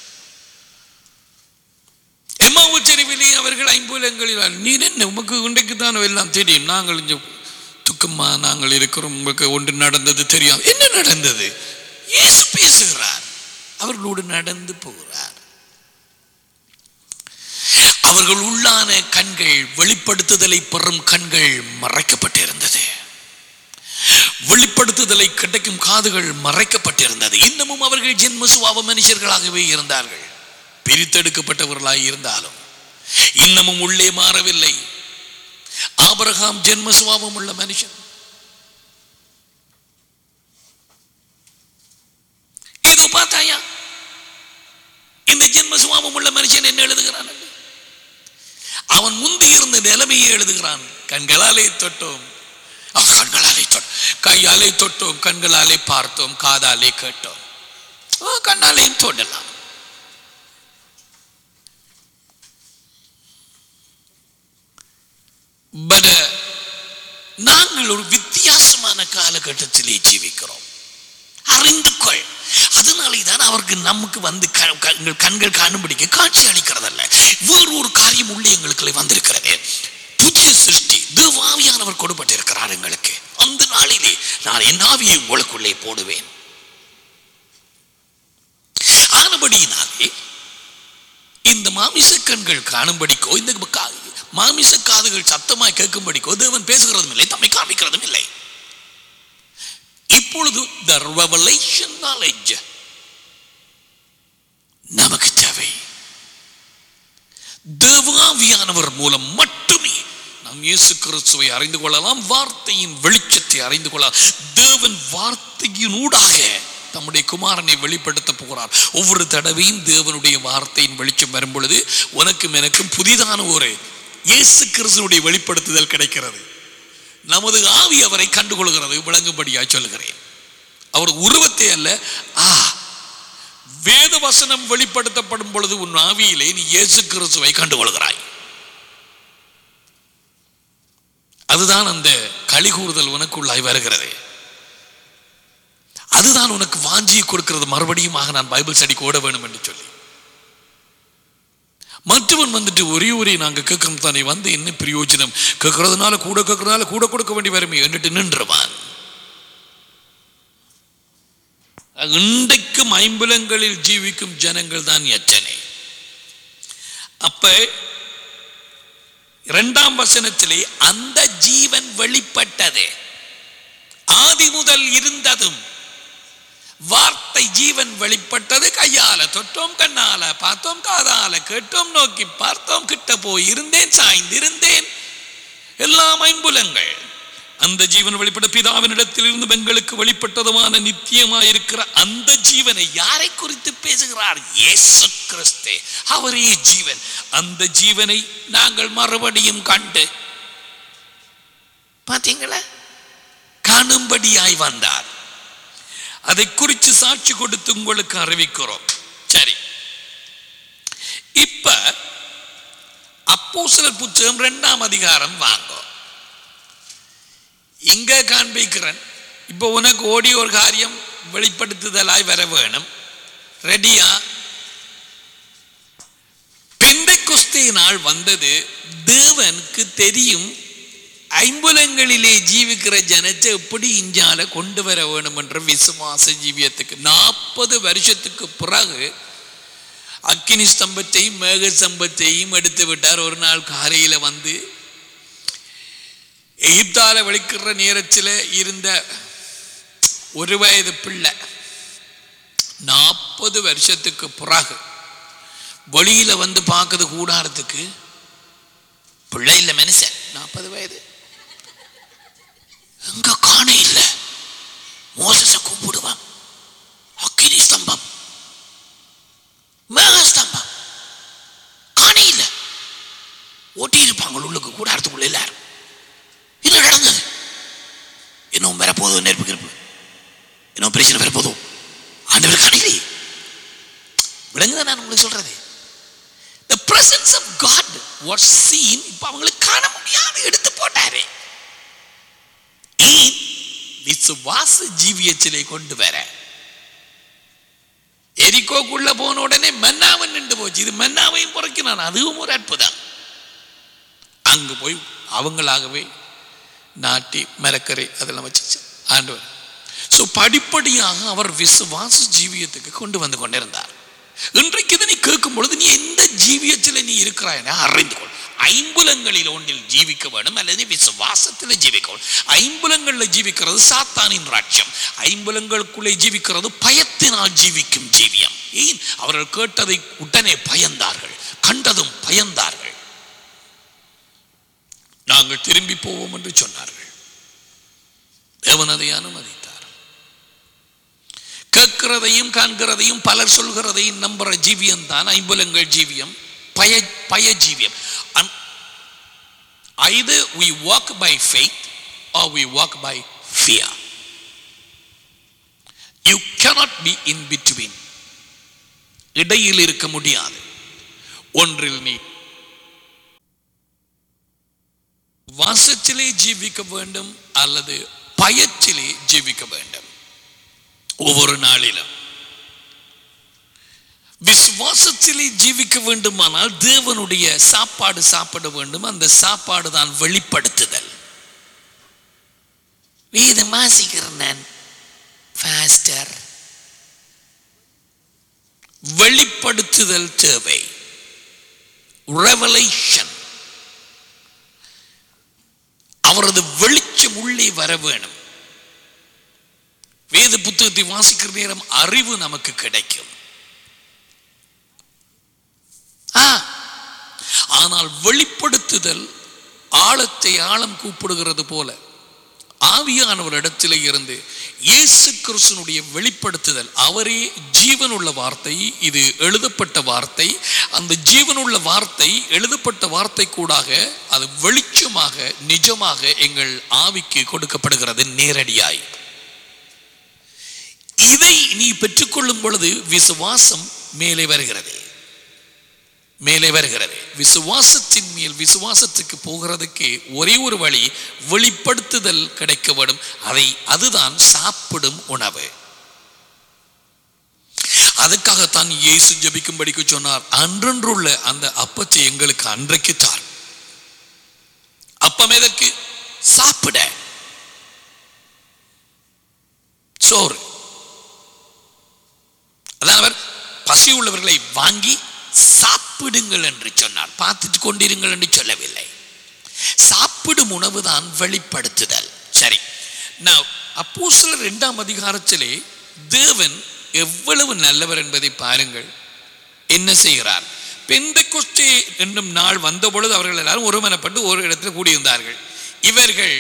Speaker 1: எம்மா உச்சரிவிலே அவர்கள் ஐம்பூலங்களில் நீர் என்ன உமக்கு இன்றைக்கு தான் எல்லாம் தெரியும் நாங்கள் இங்கே துக்கமா நாங்கள் இருக்கிறோம் உங்களுக்கு ஒன்று நடந்தது தெரியும் என்ன நடந்தது இயேசு பேசுகிறார் அவர்களோடு நடந்து போகிறார் அவர்கள் உள்ளான கண்கள் வெளிப்படுத்துதலை பெறும் கண்கள் மறைக்கப்பட்டிருந்தது வெளிப்படுத்துதலை கிடைக்கும் காதுகள் மறைக்கப்பட்டிருந்தது இன்னமும் அவர்கள் ஜென்ம சுவாப மனுஷர்களாகவே இருந்தார்கள் பிரித்தெடுக்கப்பட்டவர்களாய் இருந்தாலும் இன்னமும் உள்ளே மாறவில்லை ஆபரகாம் ஜென்ம சுவாபம் உள்ள மனுஷன் ஏதோ பார்த்தாயா இந்த ஜென்ம சுவாபம் உள்ள மனுஷன் என்ன எழுதுகிறான் என்று? அவன் முந்தி இருந்த நிலைமையை எழுதுகிறான் கண்களாலே தொட்டோம் ஆ, கண்களாலே தொட்டோம் கையாலே தொட்டோம் கண்களாலே பார்த்தோம் காதாலே கேட்டோம் ஆ, கண்ணாலேயும் தோண்டலாம் பட் நாங்கள் ஒரு வித்தியாசமான காலகட்டத்திலே ஜீவிக்கிறோம் அறிந்து கொள் அதனாலே தான் அவருக்கு நமக்கு வந்து க- க- எங்கள் கண்கள் காணும்படிக்கு காட்சி அளிக்கிறதல்ல வேறு ஒரு காரியம் உள்ளே எங்களுக்குள்ளே வந்திருக்கிறது புதிய சிருஷ்டி தேவாவியானவர் கொடுப்பட்டிருக்கிறார் எங்களுக்கு அந்த நாளிலே நான் என் ஆவியை உங்களுக்குள்ளே போடுவேன் ஆனபடியினாலே இந்த மாமிச கண்கள் காணும்படிக்கோ இந்த கா- மாமிச காதுகள் சத்தமாய் கேட்கும்படிக்கோ தேவன் பேசுகிறதும் இல்லை தம்மை காமிக்கிறதும் இல்லை இப்பொழுது the revelation knowledge நமக்கு தேவை தேவாவியானவர் மூலம் மட்டுமே நாம் இயேசு கிறிஸ்துவை அறிந்து கொள்ளலாம் வார்த்தையின் வெளிச்சத்தை அறிந்து கொள்ளலாம் தேவன் வார்த்தையினூடாக தம்முடைய குமாரனை வெளிப்படுத்த போகிறார் ஒவ்வொரு தடவையும் தேவனுடைய வார்த்தையின் வெளிச்சம் வரும் பொழுது உனக்கும் எனக்கும் புதிதான ஒரு இயேசு கிறிஸ்துனுடைய வெளிப்படுத்துதல் கிடைக்கிறது நமது ஆவி அவரை கண்டுகொள்கிறது விளங்கும்படியாய் சொல்லுகிறேன் அவர் உருவத்தை அல்ல ஆ வேத வசனம் வெளிப்படுத்தப்படும் பொழுது உன் ஆவியிலே நீ இயேசு கிறிஸ்துவை கண்டுகொள்கிறாய் அதுதான் அந்த கலிகூறுதல் உனக்குள்ளாய் வருகிறது அதுதான் உனக்கு வாஞ்சியை கொடுக்கிறது மறுபடியுமாக நான் பைபிள் ஸ்டடிக்கு ஓட வேணும் என்று சொல்லி மற்றவன் வந்துட்டு ஒரே ஒரே நாங்க கேட்கணும் தானே வந்து என்ன பிரயோஜனம் கேட்கறதுனால கூட கேட்கறதுனால கூட கொடுக்க வேண்டி வருமே என்றுட்டு நின்றுவான் இன்றைக்கும் ஐம்புலங்களில் ஜீவிக்கும் ஜனங்கள் தான் எச்சனை அப்ப இரண்டாம் வசனத்திலே அந்த ஜீவன் வெளிப்பட்டது ஆதி முதல் இருந்ததும் வார்த்தை ஜீவன் வெளிப்பட்டது கையால தொட்டோம் கண்ணால பார்த்தோம் காதால கேட்டோம் நோக்கி பார்த்தோம் கிட்ட போய் இருந்தேன் சாய்ந்து இருந்தேன் எல்லாம் ஐம்புலங்கள் அந்த ஜீவன் வெளிப்பட்ட பிதாவினிடத்தில் இருந்து பெண்களுக்கு வெளிப்பட்டதுமான நித்தியமாயிருக்கிற அந்த ஜீவனை யாரை குறித்து பேசுகிறார் இயேசு கிறிஸ்து அவரே ஜீவன் அந்த ஜீவனை நாங்கள் மறுபடியும் கண்டு பாத்தீங்களா காணும்படியாய் வந்தார் அதை குறித்து சாட்சி கொடுத்து உங்களுக்கு அறிவிக்கிறோம் சரி இப்ப அப்போஸ்தலர் புத்தகம் இரண்டாம் அதிகாரம் வாங்கும் இங்க காண்பிக்கிறேன் இப்போ உனக்கு ஓடி ஒரு காரியம் வெளிப்படுத்துதலாய் வர வேணும் ரெடியா பெந்தை நாள் வந்தது தேவனுக்கு தெரியும் ஐம்புலங்களிலே ஜீவிக்கிற ஜனத்தை எப்படி இஞ்சால கொண்டு வர வேணும் என்ற விசுவாச ஜீவியத்துக்கு நாற்பது வருஷத்துக்கு பிறகு அக்கினி ஸ்தம்பத்தையும் மேக ஸ்தம்பத்தையும் எடுத்து விட்டார் ஒரு நாள் காலையில வந்து எகிப்தால வெளிக்கிற நேரத்தில் இருந்த ஒரு வயது பிள்ளை நாற்பது வருஷத்துக்கு பிறகு வெளியில வந்து பார்க்கறது கூடாரத்துக்கு பிள்ளை இல்லை மனுஷன் நாற்பது வயது எங்க காண இல்லை மோசஸ கூப்பிடுவான் அக்கினி ஸ்தம்பம் மேக ஸ்தம்பம் காண இல்லை ஓட்டி இருப்பாங்க உள்ளுக்கு கூடாரத்துக்குள்ள எல்லாரும் என்ன நடந்தது இன்னும் வரப்போதும் நெருப்பு கிருப்பு இன்னும் பிரச்சனை வரப்போதும் ஆண்டவர் காணலையே விளங்குதா நான் உங்களுக்கு சொல்றது the presence of god was seen இப்ப அவங்களுக்கு காண முடியாது எடுத்து போட்டாரு ஏன் விசுவாச ஜீவியத்திலே கொண்டு வர எரிக்கோக்குள்ள போன உடனே மன்னாவன் நின்று போச்சு இது மன்னாவையும் புறக்கினான் அதுவும் ஒரு அற்புதம் அங்கு போய் அவங்களாகவே நாட்டி மரக்கரை அதெல்லாம் வச்சு ஆண்டவர் ஸோ படிப்படியாக அவர் விசுவாச ஜீவியத்துக்கு கொண்டு வந்து கொண்டிருந்தார் இன்றைக்கு இதை நீ கேட்கும் பொழுது நீ எந்த ஜீவியத்தில் நீ இருக்கிறாய் என அறிந்து கொள் ஐம்புலங்களில் ஒன்றில் ஜீவிக்க வேண்டும் அல்லது விசுவாசத்தில் ஜீவிக்க வேண்டும் ஐம்புலங்களில் ஜீவிக்கிறது சாத்தானின் ராட்சியம் ஐம்புலங்களுக்குள்ளே ஜீவிக்கிறது பயத்தினால் ஜீவிக்கும் ஜீவியம் ஏன் அவர்கள் கேட்டதை உடனே பயந்தார்கள் கண்டதும் பயந்தார்கள் நாங்கள் திரும்பி போவோம் என்று சொன்னார்கள் தேவன் அதை அனுமதித்தார் கேட்கிறதையும் காண்கிறதையும் பலர் சொல்கிறதையும் நம்புற ஜீவியம் தான் ஐம்புலங்கள் ஜீவியம் பய பய ஜீவியம் either we walk by faith or we walk by fear you cannot be in between இடையில் இருக்க முடியாது ஒன்றில் நீ வாசத்திலே ஜீவிக்க வேண்டும் அல்லது பயத்திலே ஜீவிக்க வேண்டும் ஒவ்வொரு நாளிலும் விசுவாசத்திலே ஜீவிக்க வேண்டுமானால் தேவனுடைய சாப்பாடு சாப்பிட வேண்டும் அந்த சாப்பாடு தான் வெளிப்படுத்துதல் வேதம் வாசிக்கிறேன் நான் ஃபாஸ்டர் வெளிப்படுத்துதல் தேவை ரெவலேஷன் அவரது வெளிச்சம் உள்ளே வர வேணும் வேத புத்தகத்தை வாசிக்கிற நேரம் அறிவு நமக்கு கிடைக்கும் ஆ, ஆனால் வெளிப்படுத்துதல் ஆழத்தை ஆழம் கூப்பிடுகிறது போல ஆவியானவர் இடத்திலே இருந்து இயேசு கிறிஸ்துனுடைய வெளிப்படுத்துதல் அவரே ஜீவனுள்ள வார்த்தை இது எழுதப்பட்ட வார்த்தை அந்த ஜீவனுள்ள வார்த்தை எழுதப்பட்ட வார்த்தை கூடாக அது வெளிச்சமாக நிஜமாக எங்கள் ஆவிக்கு கொடுக்கப்படுகிறது நேரடியாய் இதை நீ பெற்றுக்கொள்ளும் பொழுது விசுவாசம் மேலே வருகிறது மேலே வருகிறது விசுவாசத்தின் மேல் விசுவாசத்துக்கு போகிறதுக்கு ஒரே ஒரு வழி வெளிப்படுத்துதல் கிடைக்க வேண்டும் அதை அதுதான் சாப்பிடும் உணவு அதுக்காகத்தான் இயேசு ஜபிக்கும்படிக்கு சொன்னார் அன்றன்றுள்ள அந்த அப்பத்தை எங்களுக்கு அன்றைக்கு தார் அப்பம் எதற்கு சாப்பிட சோறு அதான் அவர் பசி உள்ளவர்களை வாங்கி சாப்பிடுங்கள் என்று சொன்னார் பார்த்துட்டு கொண்டிருங்கள் என்று சொல்லவில்லை சாப்பிடும் உணவு தான் வெளிப்படுத்துதல் சரி நான் அப்போ சில இரண்டாம் அதிகாரத்திலே தேவன் எவ்வளவு நல்லவர் என்பதை பாருங்கள் என்ன செய்கிறார் பெந்த கொஸ்டே என்னும் நாள் வந்த பொழுது அவர்கள் எல்லாரும் ஒருமனப்பட்டு ஒரு இடத்தில் கூடியிருந்தார்கள் இவர்கள்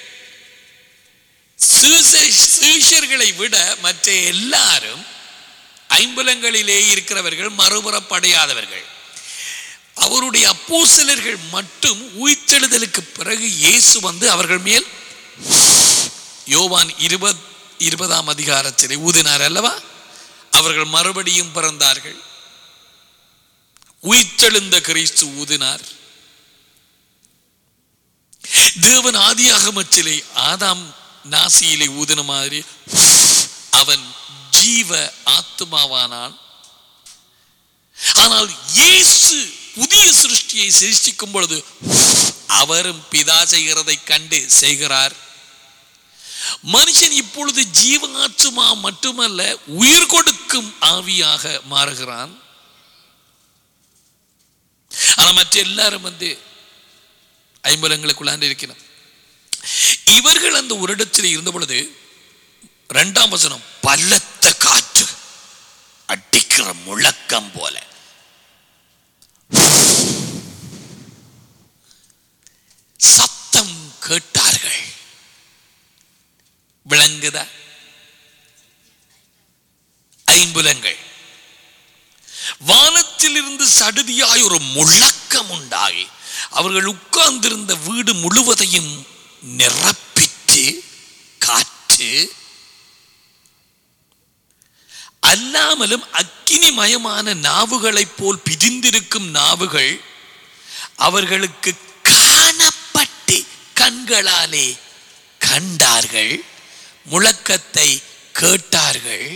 Speaker 1: சீச- சீஷர்களை விட மற்ற எல்லாரும் ஐம்பலங்களிலே இருக்கிறவர்கள் மறுபுறப்படையாதவர்கள் அவருடைய அப்போஸ்தலர்கள் மட்டும் உயிர்த்தெழுதலுக்கு பிறகு இயேசு வந்து அவர்கள் மேல் யோவான் இருபத் இருபதாம் அதிகாரத்திலே ஊதினார் அல்லவா அவர்கள் மறுபடியும் பிறந்தார்கள் உயிர்த்தெழுந்த கிறிஸ்து ஊதினார் தேவன் ஆதியாகமத்திலே ஆதாம் நாசியிலே ஊதின மாதிரி அவன் ஜீவ ஆத்துமாவானான் ஆனால் இயேசு புதிய சிருஷ்டியை சிருஷ்டிக்கும் பொழுது அவரும் பிதா செய்கிறதை கண்டு செய்கிறார் மனுஷன் இப்பொழுது ஜீவாத்துமா மட்டுமல்ல உயிர் கொடுக்கும் ஆவியாக மாறுகிறான் ஆனா மற்ற எல்லாரும் வந்து ஐம்பலங்களுக்குள்ளாண்டு இருக்கிறான் இவர்கள் அந்த ஒரு இடத்தில் இருந்த பொழுது இரண்டாம் வசனம் பலத்த காற்று அடிக்கிற முழக்கம் போல சத்தம் கேட்டார்கள் விளங்குதா ஐம்புலங்கள் வானத்திலிருந்து சடுதியாய் ஒரு முழக்கம் உண்டாகி அவர்கள் உட்கார்ந்திருந்த வீடு முழுவதையும் நிரப்பிட்டு காற்று அல்லாமலும் அக்கினிமயமான நாவுகளைப் போல் பிரிந்திருக்கும் நாவுகள் அவர்களுக்கு காணப்பட்டு கண்களாலே கண்டார்கள் முழக்கத்தை கேட்டார்கள்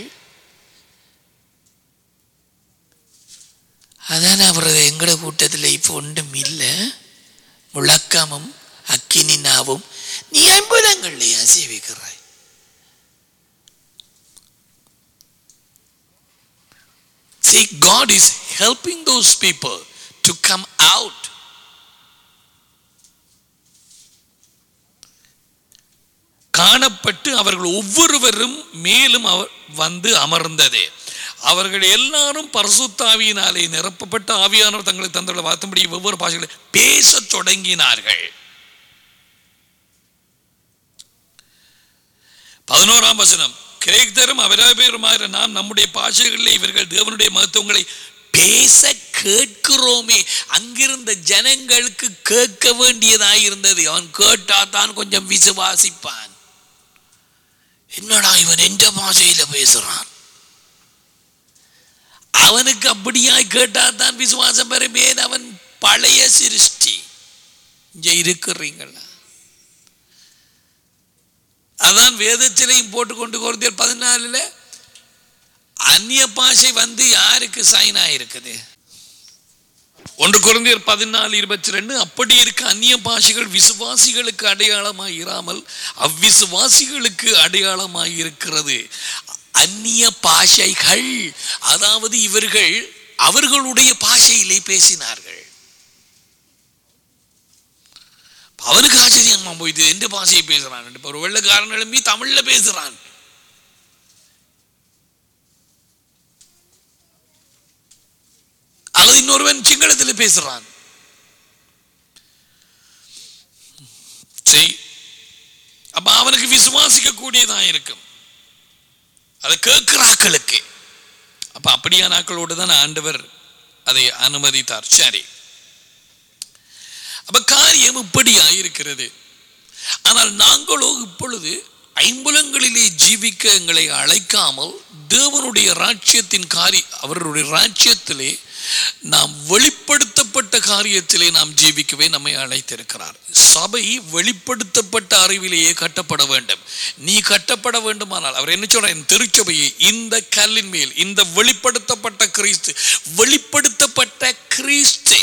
Speaker 1: அதான் அவரது எங்கட கூட்டத்தில் இப்போ ஒன்றும் இல்லை முழக்கமும் அக்கினி நாவும் நீ ஐம்பதங்கள்லையா சேவிக்கிறாய் See, God is helping those people to come out. காணப்பட்டு அவர்கள் ஒவ்வொருவரும் மேலும் அவர் வந்து அமர்ந்தது அவர்கள் எல்லாரும் பரிசுத்தாவியினாலே நிரப்பப்பட்ட ஆவியானவர் தங்களுக்கு தந்தவர்களை வார்த்தபடி ஒவ்வொரு பாஷைகளை பேசத் தொடங்கினார்கள் பதினோராம் வசனம் கிரேக்தரும் அவராபேருமாற நாம் நம்முடைய பாஷைகளில் இவர்கள் தேவனுடைய மகத்துவங்களை பேச கேட்கிறோமே அங்கிருந்த ஜனங்களுக்கு கேட்க வேண்டியதாயிருந்தது அவன் கேட்டா தான் கொஞ்சம் விசுவாசிப்பான் என்னடா இவன் எந்த பாஷையில பேசுறான் அவனுக்கு அப்படியாய் கேட்டா தான் விசுவாசம் பெறுமே அவன் பழைய சிருஷ்டி இங்க இருக்கிறீங்களா அதான் வேதத்திலையும் போட்டுக்கொண்டு குறைந்தர் பதினாலுல அந்நிய பாஷை வந்து யாருக்கு சைன் ஆயிருக்குது ஒன்று குறைந்தர் பதினாலு இருபத்தி ரெண்டு அப்படி இருக்க அந்நிய பாஷைகள் விசுவாசிகளுக்கு அடையாளமாய் இராமல் அவ்விசுவாசிகளுக்கு அடையாளமாய் இருக்கிறது அந்நிய பாஷைகள் அதாவது இவர்கள் அவர்களுடைய பாஷையிலே பேசினார்கள் அவனுக்கு ஆச்சரியமா போயிட்டு எந்த பாஷையை பேசுறான் இப்ப ஒரு வெள்ளக்காரன் எழும்பி தமிழ்ல பேசுறான் அல்லது இன்னொருவன் சிங்களத்தில் பேசுறான் சரி அப்ப அவனுக்கு விசுவாசிக்க கூடியதா இருக்கும் அதை கேட்கிறாக்களுக்கு அப்ப அப்படியான ஆக்களோடு தான் ஆண்டவர் அதை அனுமதித்தார் சரி அப்ப காரியம் இப்படியா இருக்கிறது ஆனால் நாங்களோ இப்பொழுது ஐம்புலங்களிலே ஜீவிக்க எங்களை அழைக்காமல் தேவனுடைய ராஜ்யத்தின் காரி அவருடைய ராஜ்யத்திலே நாம் வெளிப்படுத்தப்பட்ட காரியத்திலே நாம் ஜீவிக்கவே நம்மை அழைத்திருக்கிறார் சபை வெளிப்படுத்தப்பட்ட அறிவிலேயே கட்டப்பட வேண்டும் நீ கட்டப்பட வேண்டுமானால் அவர் என்ன சொல்ற என் திருச்சபையை இந்த கல்லின் மேல் இந்த வெளிப்படுத்தப்பட்ட கிறிஸ்து வெளிப்படுத்தப்பட்ட கிறிஸ்து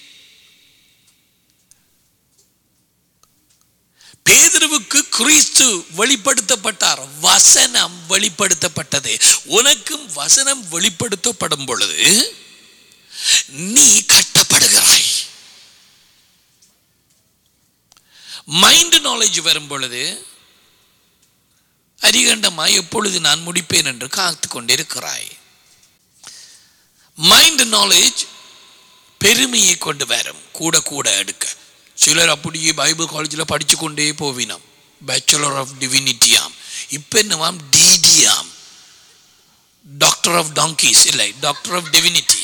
Speaker 1: பேதுருவுக்கு கிறிஸ்து வெளிப்படுத்தப்பட்டார் வசனம் வெளிப்படுத்தப்பட்டது உனக்கும் வசனம் வெளிப்படுத்தப்படும் பொழுது நீ கட்டப்படுகிறாய் மைண்ட் நாலேஜ் வரும் பொழுது அரிகண்டமாய் எப்பொழுது நான் முடிப்பேன் என்று காத்து கொண்டிருக்கிறாய் மைண்ட் நாலேஜ் பெருமையை கொண்டு வரும் கூட கூட எடுக்க சிலர் அப்படியே பைபிள் காலேஜில் படிச்சு கொண்டே போவினாம் பேச்சுலர் ஆஃப் டிவினிட்டியாம் இப்போ என்னவாம் டிடியாம் டாக்டர் ஆஃப் டாங்கீஸ் இல்லை doctor of divinity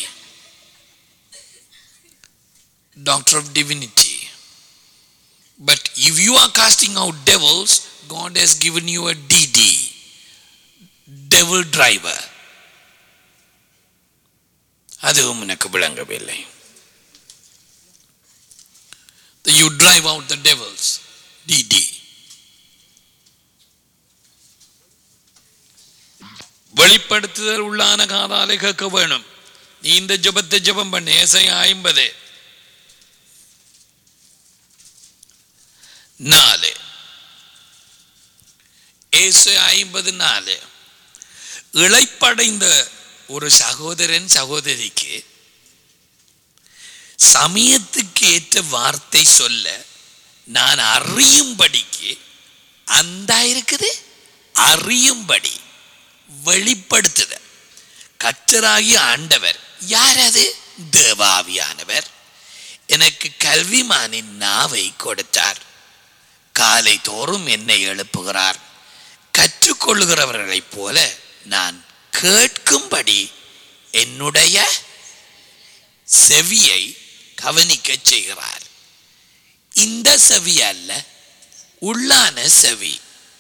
Speaker 1: doctor of divinity but if you are casting out devils God has given you a DD devil driver அதுவும் எனக்கு விளங்கவில்லை you drive out the devils. DD. வெளிப்படுத்துதல் உள்ளான காதாலே கேட்க வேணும் நீ இந்த ஜபத்தை ஜபம் பண்ணு ஏசை ஐம்பது நாலு ஏசு ஐம்பது நாலு இழைப்படைந்த ஒரு சகோதரன் சகோதரிக்கு சமயத்துக்கு ஏற்ற வார்த்தை சொல்ல நான் அறியும்படிக்கு அந்த இருக்குது அறியும்படி வெளிப்படுத்துத கற்றராகிய ஆண்டவர் யார் அது தேவாவியானவர் எனக்கு கல்விமானின் நாவை கொடுத்தார் காலை தோறும் என்னை எழுப்புகிறார் கற்றுக்கொள்ளுகிறவர்களைப் போல நான் கேட்கும்படி என்னுடைய செவியை கவனிக்க செய்கிறார் இந்த செவி அல்ல உள்ளான செவி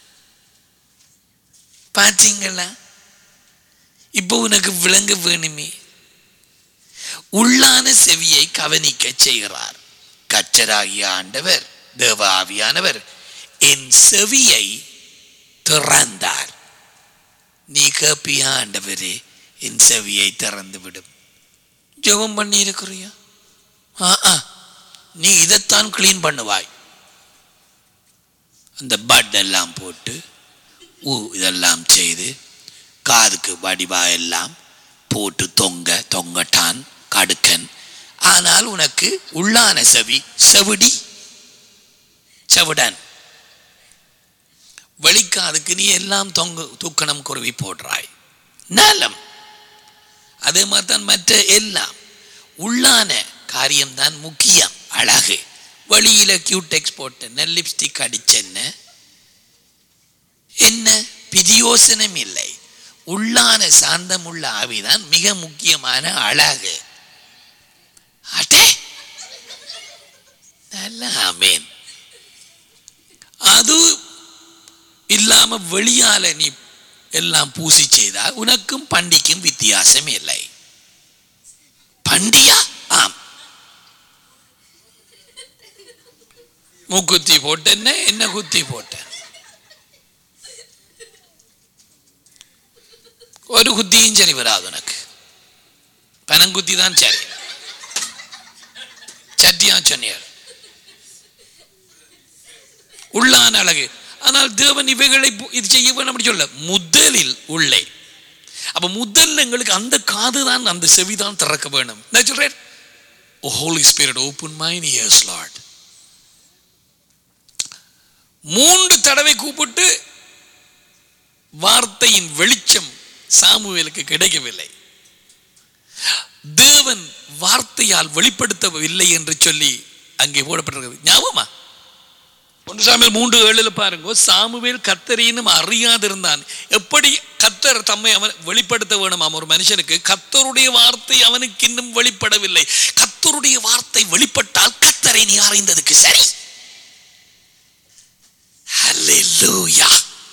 Speaker 1: பார்த்தீங்களா இப்போ உனக்கு விளங்க வேணுமே உள்ளான செவியை கவனிக்க செய்கிறார் கச்சராகிய ஆண்டவர் தேவ ஆவியானவர் என் செவியை திறந்தார் நீ கேப்பியா ஆண்டவரே என் செவியை திறந்து விடும் ஜெபம் பண்ணி இருக்கிறியா ஆ நீ இதைத்தான் கிளீன் பண்ணுவாய் அந்த பட் எல்லாம் போட்டு ஊ இதெல்லாம் செய்து காதுக்கு வடிவா எல்லாம் போட்டு தொங்க தொங்கட்டான் கடுக்கன் ஆனால் உனக்கு உள்ளான செவி செவிடி செவிடன் வெளிக்காதுக்கு நீ எல்லாம் தொங்க தூக்கணம் குருவி போடுறாய் நலம் அதே மாதிரி தான் மற்ற எல்லாம் உள்ளான காரியம்தான் முக்கியம் அழகு வெளியில கியூடெக்ஸ் போட்டேன் லிப்ஸ்டிக் அடிச்சென்ன என்ன
Speaker 2: பிரியோசனம் இல்லை உள்ளான சாந்தமுள்ள ஆவிதான் மிக முக்கியமான அழகு அட்டே நல்ல ஆமேன் அது இல்லாம வெளியால நீ எல்லாம் பூசி செய்தால் உனக்கும் பண்டிக்கும் வித்தியாசம் இல்லை பண்டியா ஆம்
Speaker 1: மூக்குத்தி போட்டேன்ன என்ன குத்தி போட்டேன்
Speaker 2: ஒரு குத்தியும் சரி வராது உனக்கு பனங்குத்தி தான் சரி சட்டியா சொன்னியார்
Speaker 1: உள்ளான அழகு ஆனால் தேவன் இவைகளை பு- இது செய்ய வேணும் அப்படி சொல்ல முதலில் உள்ளே அப்ப முதல்ல எங்களுக்கு அந்த காது தான் அந்த செவி தான் திறக்க வேணும் நான் சொல்றேன் O Holy Spirit open mine ears Lord மூன்று தடவை கூப்பிட்டு வார்த்தையின் வெளிச்சம் சாமுவேலுக்கு கிடைக்கவில்லை தேவன் வார்த்தையால் வெளிப்படுத்தவில்லை என்று சொல்லி அங்கே போடப்பட்டிருக்கிறது ஞாபகமா ஒன்று சாமுவேல் மூன்று ஏழுல பாருங்க சாமுவேல் கத்தரினும் அறியாதிருந்தான் எப்படி கத்தர் தம்மை அவன் வெளிப்படுத்த வேணுமாம் ஒரு மனுஷனுக்கு கத்தருடைய வார்த்தை அவனுக்கு இன்னும் வெளிப்படவில்லை கத்தருடைய வார்த்தை வெளிப்பட்டால் கத்தரை நீ அறிந்ததுக்கு சரி
Speaker 2: ஹalleluya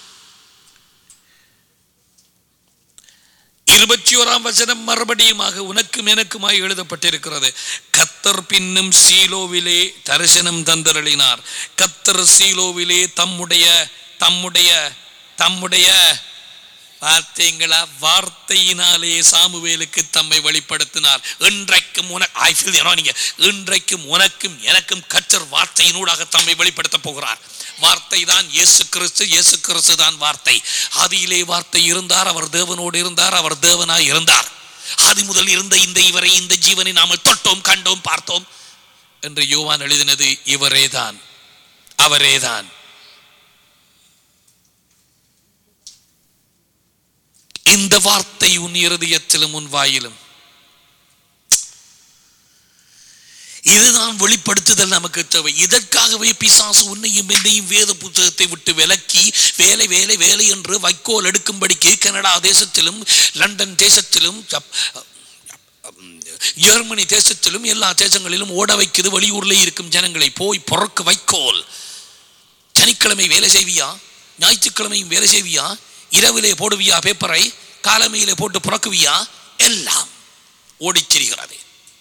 Speaker 1: இருபத்தி ஓராம் வசனம் மறுபடியுமாக உனக்கும் எனக்குமாய் எழுதப்பட்டிருக்கிறது கத்தர் பின்னும் சீலோவிலே தரிசனம் தந்தருளினார் கத்தர் சீலோவிலே தம்முடைய தம்முடைய தம்முடைய பார்த்தீங்களா வார்த்தையினாலே சாமுவேலுக்கு தம்மை வெளிப்படுத்தினார் இன்றைக்கும் உனக்கு ஐ ஃபீல் நீங்க இன்றைக்கும் உனக்கும் எனக்கும் கத்தர் வார்த்தையினூடாக தம்மை வெளிப்படுத்த போகிறார் வார்த்தை தான் இயேசு கிறிஸ்து இயேசு கிறிஸ்து தான் வார்த்தை ஆதியிலே வார்த்தை இருந்தார் அவர் தேவனோடு இருந்தார் அவர் தேவனாய் இருந்தார் ஆதி முதல் இருந்த இந்த இவரை இந்த ஜீவனை நாம தொட்டோம் கண்டோம் பார்த்தோம் என்று யோவான் எழுதினது இவரேதான் அவரேதான் இந்த வார்த்தை உன் இருதயத்திலும் உன் வாயிலும் இதுதான் வெளிப்படுத்துதல் நமக்கு தேவை இதற்காகவே பிசாசு உன்னையும் என்னையும் வேத புத்தகத்தை விட்டு விலக்கி வேலை வேலை வேலை என்று வைக்கோல் எடுக்கும்படிக்கு கனடா தேசத்திலும் லண்டன் தேசத்திலும் ஜப்- ஜெர்மனி தேசத்திலும் எல்லா தேசங்களிலும் ஓட வைக்குது வெளியூர்ல இருக்கும் ஜனங்களை போய் பொறக்கு வைக்கோல் சனிக்கிழமை வேலை செய்வியா ஞாயிற்றுக்கிழமையும் வேலை செய்வியா இரவிலே போடுவியா பேப்பரை காலமையிலே போட்டு புறக்குவியா எல்லாம் ஓடிச் திரிகிறது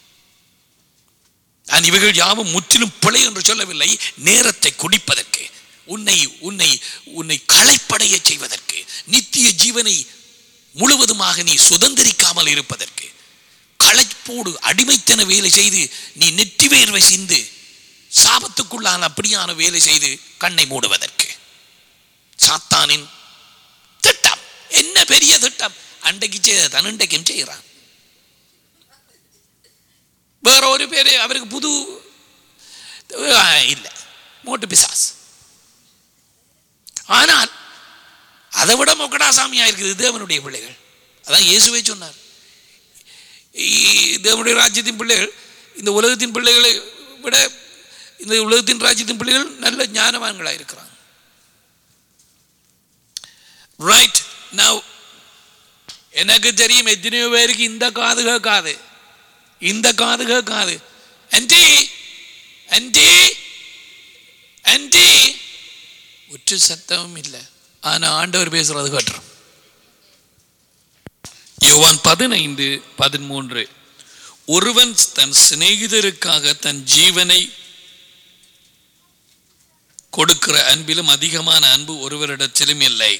Speaker 1: நான் இவைகள் யாவும் முற்றிலும் பிழை என்று சொல்லவில்லை நேரத்தை குடிப்பதற்கு உன்னை உன்னை உன்னை களைப்படைய செய்வதற்கு நித்திய ஜீவனை முழுவதுமாக நீ சுதந்திரிக்காமல் இருப்பதற்கு களைப்போடு அடிமைத்தன வேலை செய்து நீ நெற்றி வேர்வை சிந்து சாபத்துக்குள்ளான அப்படியான வேலை செய்து கண்ணை மூடுவதற்கு சாத்தானின் திட்டம் என்ன பெரிய திட்டம் அன்றைக்கு செய்தான் இன்றைக்கும் செய்கிறான் வேற ஒரு பேரு அவருக்கு புது இல்லை மோட்டு பிசாஸ் ஆனால் அதை விட மொக்கடாசாமியா இருக்குது தேவனுடைய பிள்ளைகள் அதான் இயேசுவே சொன்னார் இ- தேவனுடைய ராஜ்யத்தின் பிள்ளைகள் இந்த உலகத்தின் பிள்ளைகளை விட இந்த உலகத்தின் ராஜ்யத்தின் பிள்ளைகள் நல்ல ஞானவான்களாக இருக்கிறாங்க ரைட் நவ் எனக்கு தெரியும் எத்தனையோ பேருக்கு இந்த காது கேட்காது இந்த காது கேட்காது ஆன்டி ஆன்டி ஆன்டி உற்று சத்தமும் இல்லை ஆனா ஆண்டவர் பேசுறது கேட்டுரும் யோவான் பதினைந்து பதிமூன்று ஒருவன் தன் சிநேகிதருக்காக தன் ஜீவனை கொடுக்கிற அன்பிலும் அதிகமான அன்பு ஒருவரிடத்திலும் இல்லை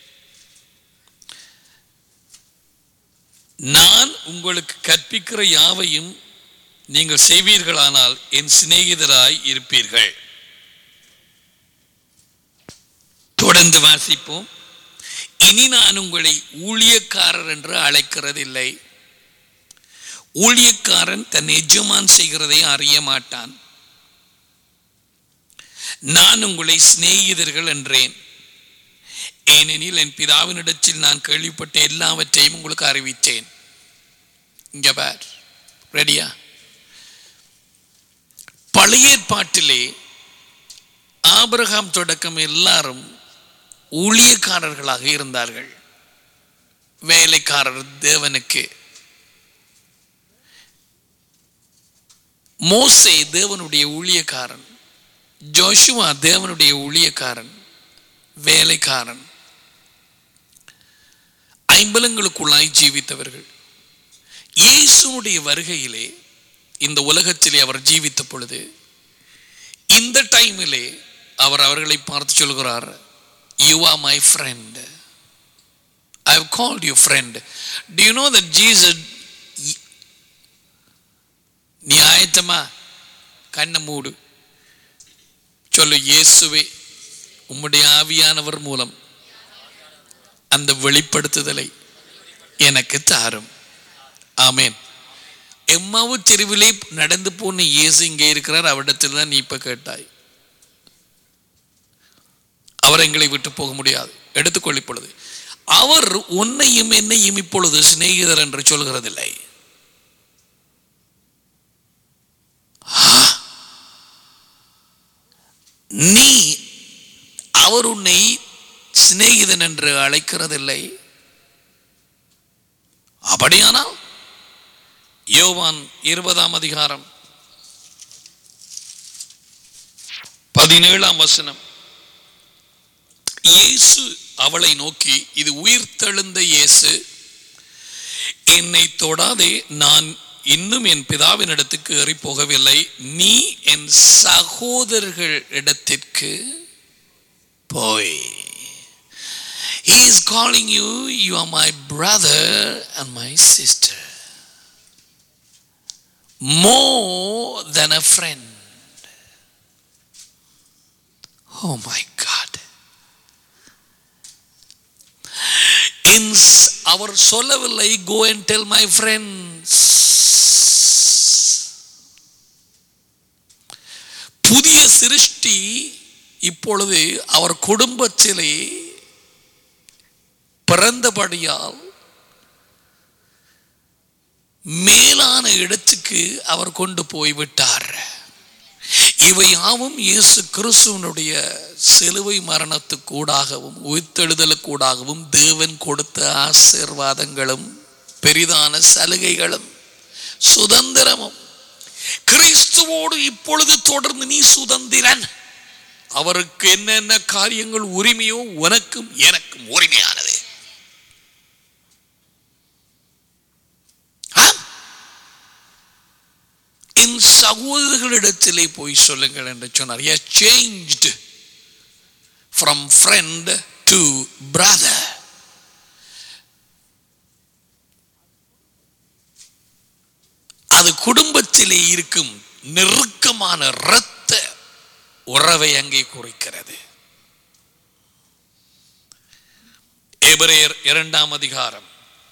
Speaker 1: நான் உங்களுக்கு கற்பிக்கிற யாவையும் நீங்கள் செய்வீர்களானால் என் சிநேகிதராய் இருப்பீர்கள் தொடர்ந்து வாசிப்போம் இனி நான் உங்களை ஊழியக்காரர் என்று அழைக்கிறதில்லை ஊழியக்காரன் தன் எஜமான் செய்கிறதை அறிய மாட்டான் நான் உங்களை சிநேகிதர்கள் என்றேன் ஏனெனில் என் பிதாவினிடத்தில் நான் கேள்விப்பட்ட எல்லாவற்றையும் உங்களுக்கு அறிவித்தேன் இங்க பார் ரெடியா பழைய ஏற்பாட்டிலே ஆபிரகாம் தொடக்கம் எல்லாரும் ஊழியக்காரர்களாக இருந்தார்கள் வேலைக்காரர் தேவனுக்கு மோசே தேவனுடைய ஊழியக்காரன் ஜோஷுவா தேவனுடைய ஊழியக்காரன் வேலைக்காரன் ஐம்பலங்களுக்குள்ளாய் ஜீவித்தவர்கள் இயேசுனுடைய வருகையிலே இந்த உலகத்திலே அவர் ஜீவித்த பொழுது இந்த டைமிலே அவர் அவர்களை பார்த்து சொல்கிறார் you are my friend I have called you friend do you know that Jesus நீ ஆயத்தமா கண்ணை மூடு சொல்லு இயேசுவே உம்முடைய ஆவியானவர் மூலம் அந்த வெளிப்படுத்துதலை எனக்கு தாரும் ஆமேன் எம்மாவு தெருவிலே நடந்து போன இயேசு இங்கே இருக்கிறார் அவரிடத்தில் தான் நீ இப்ப கேட்டாய் அவர் எங்களை விட்டு போக முடியாது எடுத்துக்கொள் இப்பொழுது அவர் உன்னையும் என்னையும் இப்பொழுது சிநேகிதர் என்று சொல்கிறதில்லை ஆ! நீ அவர் உன்னை சிநேகிதன் என்று அழைக்கிறதில்லை அப்படியானால் யோவான் இருபதாம் அதிகாரம் பதினேழாம் வசனம் இயேசு அவளை நோக்கி இது உயிர்த்தெழுந்த இயேசு என்னை தொடாதே நான் இன்னும் என் பிதாவின் இடத்துக்கு ஏறி போகவில்லை நீ என் சகோதரர்கள் இடத்திற்கு போய் He is calling you, you are my brother and my sister. More than a friend. Oh my God. In அவர் சொல்லவில்லை go and tell my friends புதிய சிருஷ்டி இப்பொழுது அவர் குடும்பத்திலே பிறந்தபடியால் மேலான இடத்துக்கு அவர் கொண்டு போய் விட்டார் இவை யாவும் இயேசு கிறிஸ்துவனுடைய சிலுவை மரணத்துக்கூடாகவும் உயிர்த்தெழுதலுக்கூடாகவும் தேவன் கொடுத்த ஆசீர்வாதங்களும் பெரிதான சலுகைகளும் சுதந்திரமும் கிறிஸ்துவோடு இப்பொழுது தொடர்ந்து நீ சுதந்திரன் அவருக்கு என்னென்ன காரியங்கள் உரிமையோ உனக்கும் எனக்கும் உரிமையானது ஆம். என் சகோதரர்களிடத்திலே போய் சொல்லுங்கள் என்று சொன்னார் changed from friend to brother அது குடும்பத்திலே இருக்கும் நெருக்கமான இரத்த உறவை அங்கே குறிக்கிறது எபிரேயர் இரண்டாம் அதிகாரம்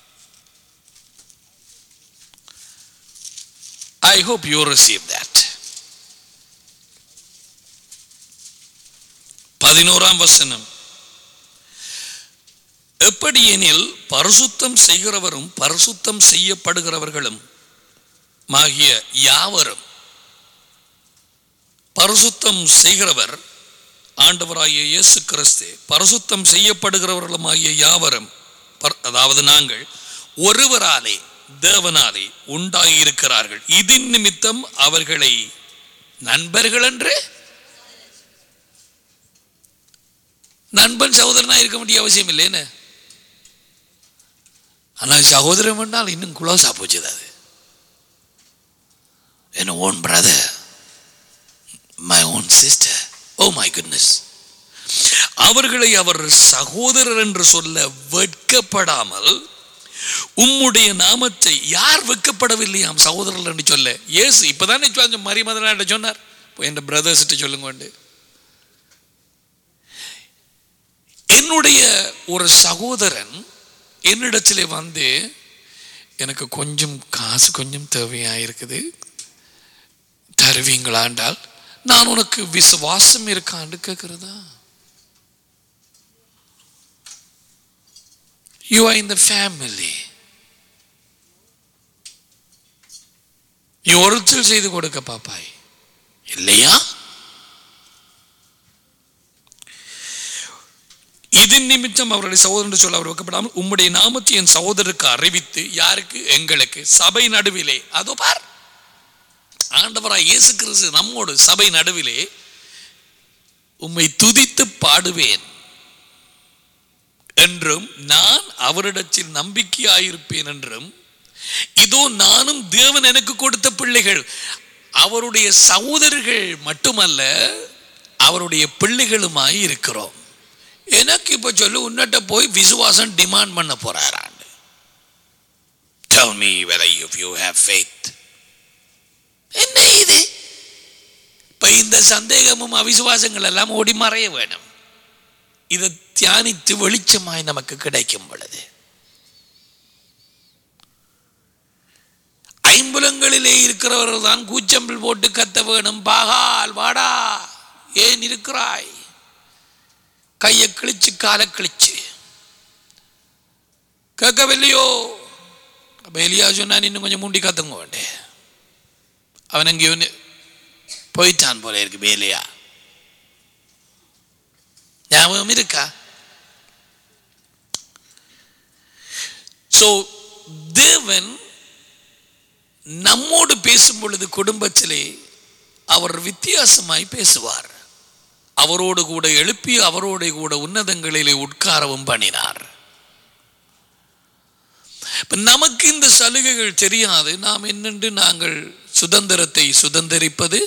Speaker 1: I hope you receive that. பதினோராம் வசனம் எப்படி எனில் பரிசுத்தம் செய்கிறவரும் பரிசுத்தம் செய்யப்படுகிறவர்களும் ஆகிய யாவரும் பரிசுத்தம் செய்கிறவர் ஆண்டவராகிய இயேசு கிறிஸ்து பரிசுத்தம் செய்யப்படுகிறவர்களும் ஆகிய யாவரும் பர்- அதாவது நாங்கள் ஒருவராலே தேவனாலே உண்டாகியிருக்கிறார்கள் இதன் நிமித்தம் அவர்களை நண்பர்கள் என்று நண்பன் சகோதரனா இருக்க வேண்டிய அவசியம் இல்லைன்னு ஆனால் சகோதரன் என்றால் இன்னும் குளோஸா போச்சுது அது என் own brother my own sister oh my goodness அவர்களை அவர் சகோதரர் என்று சொல்ல வெட்கப்படாமல் உம்முடைய நாமத்தை யார் வெட்கப்படவில்லையாம் சகோதரர்கள் என்று சொல்ல இயேசு இப்பதானே கொஞ்சம் மரிமதனாட்ட சொன்னார் போய் என் பிரதர்ஸ்கிட்ட சொல்லுங்க உண்டு. என்னுடைய ஒரு சகோதரன் என்னிடத்திலே வந்து எனக்கு கொஞ்சம் காசு கொஞ்சம் தேவையா இருக்குது தருவீங்களாண்டால் நான் உனக்கு விசுவாசம் இருக்கான்னு கேட்கிறதா you are in the family நீ ஒருத்தல் செய்து கொடுக்க பாப்பாய் இல்லையா இது இதன் நிமித்தம் அவருடைய சகோதரன் என்று சொல்ல அவர் வைக்கப்படாமல் உம்முடைய நாமத்தை என் சகோதரருக்கு அறிவித்து யாருக்கு எங்களுக்கு சபை நடுவிலே அதோ பார் ஆண்டவராய் இயேசு கிறிஸ்து நம்மோடு சபை நடுவிலே உம்மை துதித்து பாடுவேன் என்றும் நான் அவரிடத்தில் நம்பிக்கையாயிருப்பேன் என்றும் இதோ நானும் தேவன் எனக்கு கொடுத்த பிள்ளைகள் அவருடைய சகோதரர்கள் மட்டுமல்ல அவருடைய பிள்ளைகளுமாய் இருக்கிறோம் எனக்கு இப்ப சொல்லு உன்னிட்ட போய் விசுவாசம் டிமாண்ட் பண்ண போறாராண்டு Tell me whether if you have faith. என்ன இது இப்ப இந்த சந்தேகமும் அவிசுவாசங்கள் எல்லாம் ஓடி மறைய வேணும் இதை தியானித்து வெளிச்சமாய் நமக்கு கிடைக்கும் பொழுது ஐம்புலங்களிலே இருக்கிறவர்கள் தான் கூச்சம்பில் போட்டு கத்த வேணும் பாகால் வாடா ஏன் இருக்கிறாய் கையை கிழிச்சு காலை கிழிச்சு கேட்கவில்லையோ அப்ப எலியா சொன்னா இன்னும் கொஞ்சம் மூண்டி கத்துங்க வேண்டே அவன் அங்கே ஒன்று போயிட்டான் போல இருக்கு வேலையா ஞாபகம் இருக்கா சோ தேவன் நம்மோடு பேசும் பொழுது குடும்பத்திலே அவர் வித்தியாசமாய் பேசுவார் அவரோடு கூட எழுப்பி அவரோடு கூட உன்னதங்களிலே உட்காரவும் பண்ணினார் இப்ப நமக்கு இந்த சலுகைகள் தெரியாது நாம் என்னென்று நாங்கள் சுதந்திரத்தை சுதந்திரிப்பது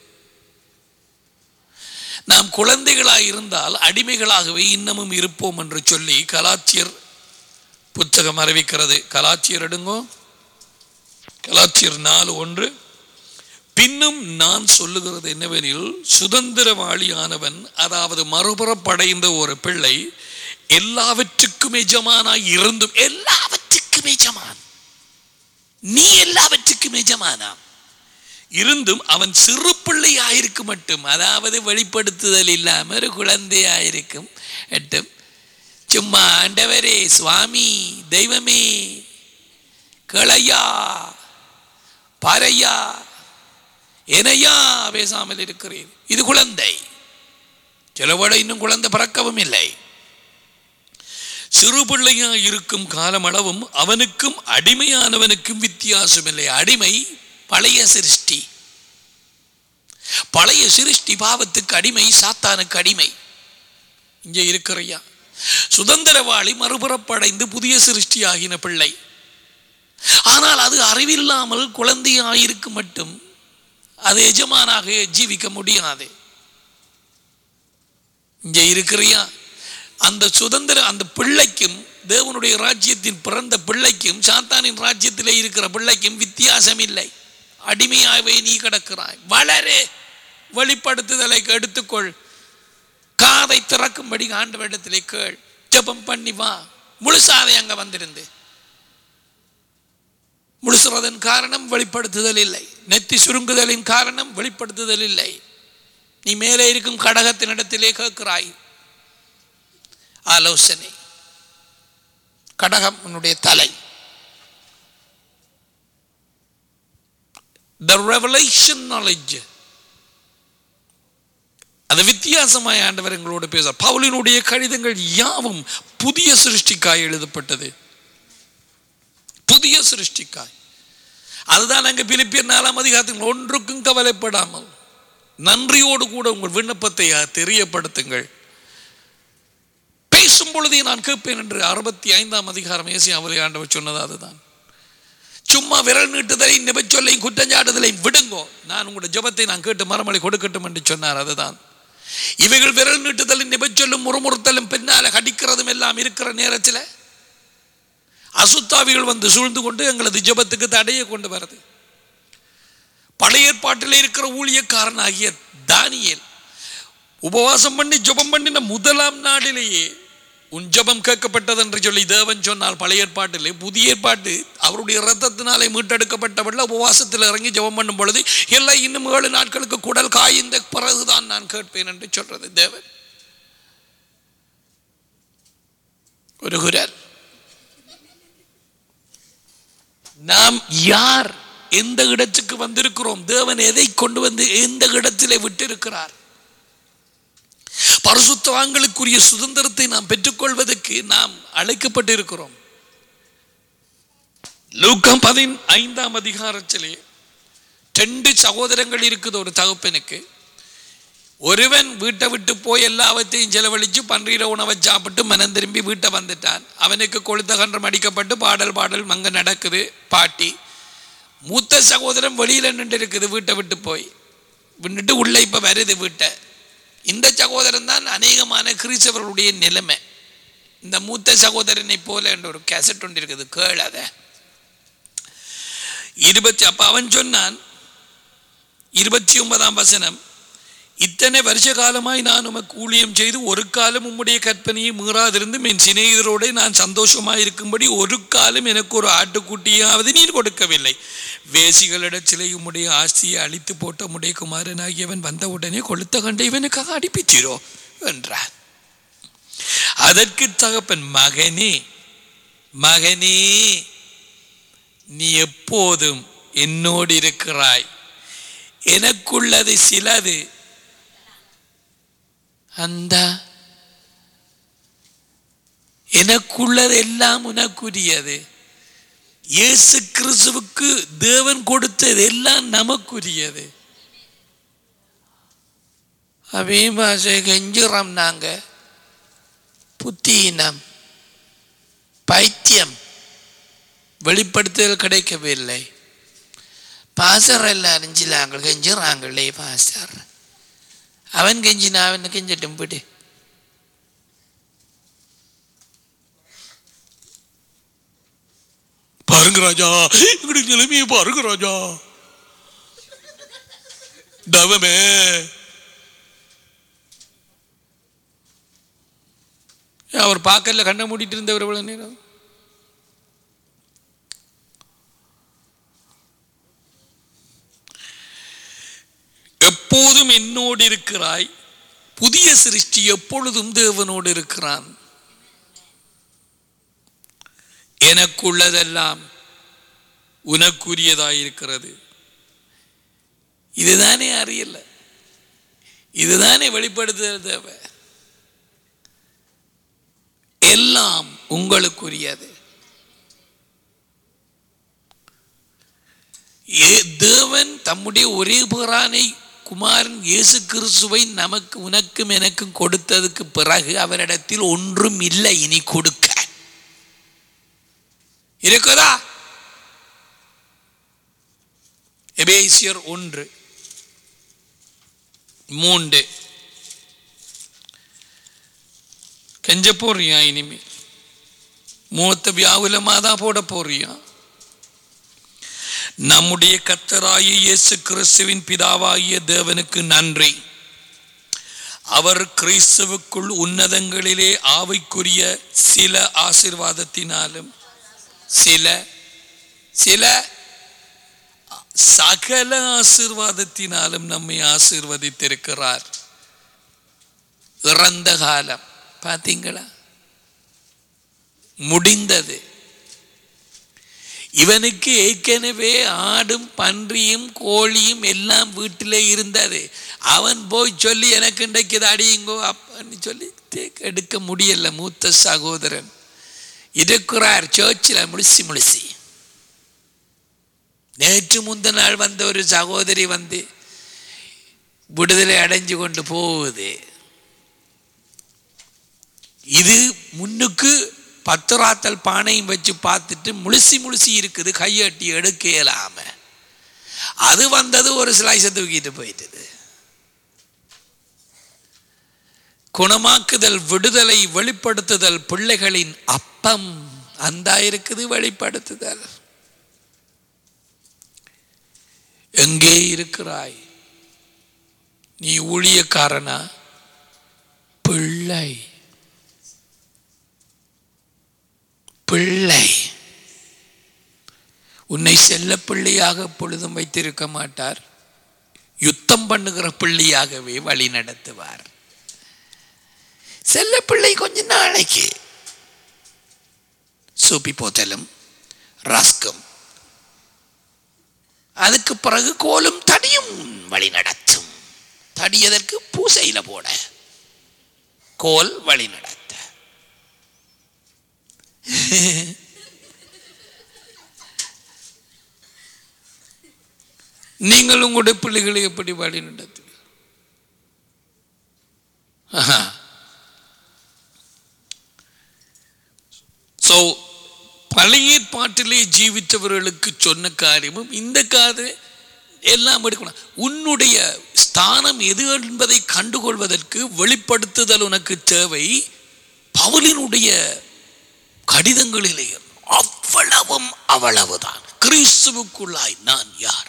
Speaker 1: நாம் குழந்தைகளாய் இருந்தால் அடிமைகளாகவே இன்னமும் இருப்போம் என்று சொல்லி கலாச்சியர் புத்தகம் அறிவிக்கிறது கலாச்சியர் எடுங்கோ கலாச்சியர் நாலு ஒன்று பின்னும் நான் சொல்லுகிறது என்னவெனில் சுதந்திரவாளியானவன் அதாவது மறுபுறப்படைந்த ஒரு பிள்ளை எல்லாவற்றுக்கும் எஜமானாய் இருந்தும் எல்லாவற்றுக்கும் எஜமான் நீ எல்லாவற்றுக்கும் எஜமானா இருந்தும் அவன் சிறு பிள்ளையாயிருக்க மட்டும் அதாவது வெளிப்படுத்துதல் இல்லாம ஒரு குழந்தையாயிருக்கும் எட்டும் சும்மா ஆண்டவரே சுவாமி தெய்வமே கிளையா பாறையா எனையா பேசாமல் இருக்கிறீர் இது குழந்தை சிலவோட இன்னும் குழந்தை பிறக்கவும் இல்லை சிறு பிள்ளையா இருக்கும் காலமளவும் அவனுக்கும் அடிமையானவனுக்கும் வித்தியாசம் இல்லை அடிமை பழைய சிருஷ்டி பழைய சிருஷ்டி பாவத்துக்கு அடிமை சாத்தானுக்கு அடிமை இங்கே இருக்கிறையா சுதந்திரவாளி மறுபுறப்படைந்து புதிய சிருஷ்டி ஆகின பிள்ளை ஆனால் அது அறிவில்லாமல் குழந்தையாயிருக்கு மட்டும் அது எஜமானாக ஜீவிக்க முடியாது இங்கே இருக்கிறியா அந்த சுதந்திர அந்த பிள்ளைக்கும் தேவனுடைய ராஜ்யத்தின் பிறந்த பிள்ளைக்கும் சாத்தானின் ராஜ்யத்திலே இருக்கிற பிள்ளைக்கும் வித்தியாசம் இல்லை அடிமையாகவே நீ கிடக்கிறாய் வளரே வெளிப்படுத்துதலை எடுத்துக்கொள் காதை திறக்கும்படி ஆண்டவரிடத்திலே கேள் ஜெபம் பண்ணி வா முழுசாவே அங்க வந்திருந்து முழுசுறதன் காரணம் வெளிப்படுத்துதல் இல்லை நெத்தி சுருங்குதலின் காரணம் வெளிப்படுத்துதல் இல்லை நீ மேலே இருக்கும் கடகத்தினிடத்திலே கேட்கிறாய் ஆலோசனை கடகம் உன்னுடைய தலை the revelation knowledge அது வித்தியாசமாய் ஆண்டவர் எங்களோடு பேச பவுலினுடைய கடிதங்கள் யாவும் புதிய சிருஷ்டிக்காய் எழுதப்பட்டது புதிய சிருஷ்டிக்காய் அதுதான் அங்க பிலிப்பியர் நாலாம் அதிகாரத்தில் ஒன்றுக்கும் கவலைப்படாமல் நன்றியோடு கூட உங்கள் விண்ணப்பத்தை தெரியப்படுத்துங்கள் பேசும் பொழுதே நான் கேட்பேன் என்று அறுபத்தி ஐந்தாம் அதிகாரம் ஏசி அவரை ஆண்டவர் சொன்னது அதுதான் சும்மா விரல் நீட்டுதலையும் நிபச்சொல்லையும் குற்றஞ்சாட்டுதலையும் விடுங்கோ நான் உங்களுடைய ஜெபத்தை நான் கேட்டு மரமலை கொடுக்கட்டும் என்று சொன்னார் அதுதான் இவைகள் விரல் நீட்டுதலும் நிபச்சொல்லும் முறுமுறுத்தலும் பின்னால கடிக்கிறதும் எல்லாம் இருக்கிற நேரத்தில் அசுத்தாவிகள் வந்து சூழ்ந்து கொண்டு எங்களது ஜெபத்துக்கு தடையை கொண்டு வருது பழைய ஏற்பாட்டில் இருக்கிற ஊழியக்காரன் ஆகிய தானியேல் உபவாசம் பண்ணி ஜெபம் பண்ணின முதலாம் நாளிலேயே உன் ஜெபம் கேட்கப்பட்டது என்று சொல்லி தேவன் சொன்னால் பழைய ஏற்பாட்டிலே புதிய ஏற்பாட்டு அவருடைய ரத்தத்தினாலே மீட்டெடுக்கப்பட்டவர்கள் உபவாசத்தில் இறங்கி ஜெபம் பண்ணும் பொழுது எல்லாம் இன்னும் ஏழு நாட்களுக்கு குடல் காய்ந்த பிறகுதான் நான் கேட்பேன் என்று சொல்றது தேவன் ஒரு குரல் நாம் யார் எந்த இடத்துக்கு வந்திருக்கிறோம் தேவன் எதை கொண்டு வந்து எந்த இடத்திலே விட்டிருக்கிறார் பரிசுத்தவான்களுக்குரிய சுதந்திரத்தை நாம் பெற்றுக்கொள்வதற்கு நாம் அழைக்கப்பட்டு இருக்கிறோம் லூக்கம் பதின் ஐந்தாம் அதிகாரத்திலே ரெண்டு சகோதரங்கள் இருக்குது ஒரு தகப்பனுக்கு ஒருவன் வீட்டை விட்டு போய் எல்லாவற்றையும் செலவழித்து பன்றியில உணவை சாப்பிட்டு மனம் திரும்பி வீட்டை வந்துட்டான் அவனுக்கு கொளுத்த கன்றம் அடிக்கப்பட்டு பாடல் பாடல் அங்கே நடக்குது பாட்டி மூத்த சகோதரன் வெளியில் நின்று இருக்குது வீட்டை விட்டு போய் விட்டுட்டு உள்ளே இப்போ வருது வீட்டை இந்த சகோதரன் தான் அநேகமான கிறிஸ்தவர்களுடைய நிலைமை இந்த மூத்த சகோதரனை போல என்ற ஒரு கேசட் ஒன்று இருக்குது கேள் அதை இருபத்தி அப்ப அவன் சொன்னான் இருபத்தி ஒன்பதாம் வசனம் இத்தனை வருஷ காலமாய் நான் உமக்கு ஊழியம் செய்து ஒரு காலம் உம்முடைய கற்பனையை மீறாதிருந்தும் என் சிநேகிதரோடு நான் சந்தோஷமாய் இருக்கும்படி ஒரு காலம் எனக்கு ஒரு ஆட்டுக்குட்டியாவது நீர் கொடுக்கவில்லை வேசிகளிடத்திலே உம்முடைய ஆஸ்தியை அழித்து போட்ட உம்முடைய குமாரனாகியவன் வந்த உடனே கொளுத்த கண்ட இவனுக்காக அடிப்பித்தீரோ என்றார் அதற்கு தகப்பன் மகனே மகனே நீ எப்போதும் என்னோடு இருக்கிறாய் எனக்குள்ளது சிலது அந்த எனக்குள்ளது எல்லாம் உனக்குரியது இயேசு கிறிஸ்துவுக்கு தேவன் கொடுத்தது எல்லாம் நமக்குரியது அவே பாஷை கெஞ்சுறோம் நாங்க புத்தீனம் பைத்தியம் வெளிப்படுத்துதல் கிடைக்கவில்லை பாசர் எல்லாரும் சிலாங்கள் கெஞ்சுறாங்களே பாசர் அவன் கெஞ்சினா அவன் கெஞ்சட்டும் விடு
Speaker 2: பாருங்க ராஜா எங்களுடைய நிலைமையை பாருங்க ராஜா தவமே
Speaker 1: அவர் பார்க்கல கண்ணை மூடிட்டு இருந்தவர் எவ்வளவு நேரம் எப்போதும் என்னோடு இருக்கிறாய் புதிய சிருஷ்டி எப்பொழுதும் தேவனோடு இருக்கிறான் எனக்குள்ளதெல்லாம் உனக்குரியதாயிருக்கிறது இதுதானே அறியல இதுதானே வெளிப்படுத்துதல் தேவை எல்லாம் உங்களுக்குரியது ஏ- தேவன் தம்முடைய ஒரே பேரானை குமாரன் இயேசு கிறிஸ்துவை நமக்கு உனக்கும் எனக்கும் கொடுத்ததுக்கு பிறகு அவரிடத்தில் ஒன்றும் இல்லை இனி கொடுக்க இருக்குதா எபேசியர் ஒன்று மூன்று கெஞ்ச போறியா இனிமே மூத்த வியாகுலமாதா போட போறியா நம்முடைய கத்தராகிய இயேசு கிறிஸ்துவின் பிதாவாகிய தேவனுக்கு நன்றி அவர் கிறிஸ்துவுக்குள் உன்னதங்களிலே ஆவைக்குரிய சில ஆசிர்வாதத்தினாலும் சில சில சகல ஆசிர்வாதத்தினாலும் நம்மை ஆசிர்வதித்திருக்கிறார் இறந்த காலம் பார்த்தீங்களா முடிந்தது இவனுக்கு ஏற்கனவே ஆடும் பன்றியும் கோழியும் எல்லாம் வீட்டிலே இருந்தது அவன் போய் சொல்லி எனக்கு இன்றைக்கு இதை அடியுங்கோ அப்பன்னு சொல்லி தே- எடுக்க முடியல மூத்த சகோதரன் இருக்கிறார் சர்ச்சில் முழிசி முழிசி நேற்று முந்த நாள் வந்த ஒரு சகோதரி வந்து விடுதலை அடைஞ்சு கொண்டு போகுது இது முன்னுக்கு பத்துராத்தல் பானையும் வச்சு பார்த்துட்டு முழுசி முழுசி இருக்குது கையட்டி எடுக்க இயலாம அது வந்தது ஒரு சிலாய்ஸை தூக்கிட்டு போயிட்டது குணமாக்குதல் விடுதலை வெளிப்படுத்துதல் பிள்ளைகளின் அப்பம் அந்த இருக்குது வெளிப்படுத்துதல் எங்கே இருக்கிறாய் நீ ஊழியக்காரனா பிள்ளை பிள்ளை உன்னை செல்ல பிள்ளையாக எப்பொழுதும் வைத்திருக்க மாட்டார் யுத்தம் பண்ணுகிற பிள்ளையாகவே வழி நடத்துவார் செல்ல பிள்ளை கொஞ்ச நாளைக்கு சூப்பி போத்தலும் ரஸ்கும் அதுக்கு பிறகு கோலும் தடியும் வழி நடத்தும் தடியதற்கு பூசையில போட
Speaker 2: கோல் வழி நடத்த
Speaker 1: நீங்கள் உங்களுடைய பிள்ளைகளை எப்படி வழி நடத்துவீர்கள் ஸோ பழைய ஏற்பாட்டிலே ஜீவித்தவர்களுக்கு சொன்ன காரியமும் இந்த காது எல்லாம் எடுக்கணும் உன்னுடைய ஸ்தானம் எது என்பதை கண்டுகொள்வதற்கு வெளிப்படுத்துதல் உனக்கு தேவை பவுலினுடைய கடிதங்களிலே அவ்வளவும் அவ்வளவுதான் கிறிஸ்துவுக்குள்ளாய் நான் யார்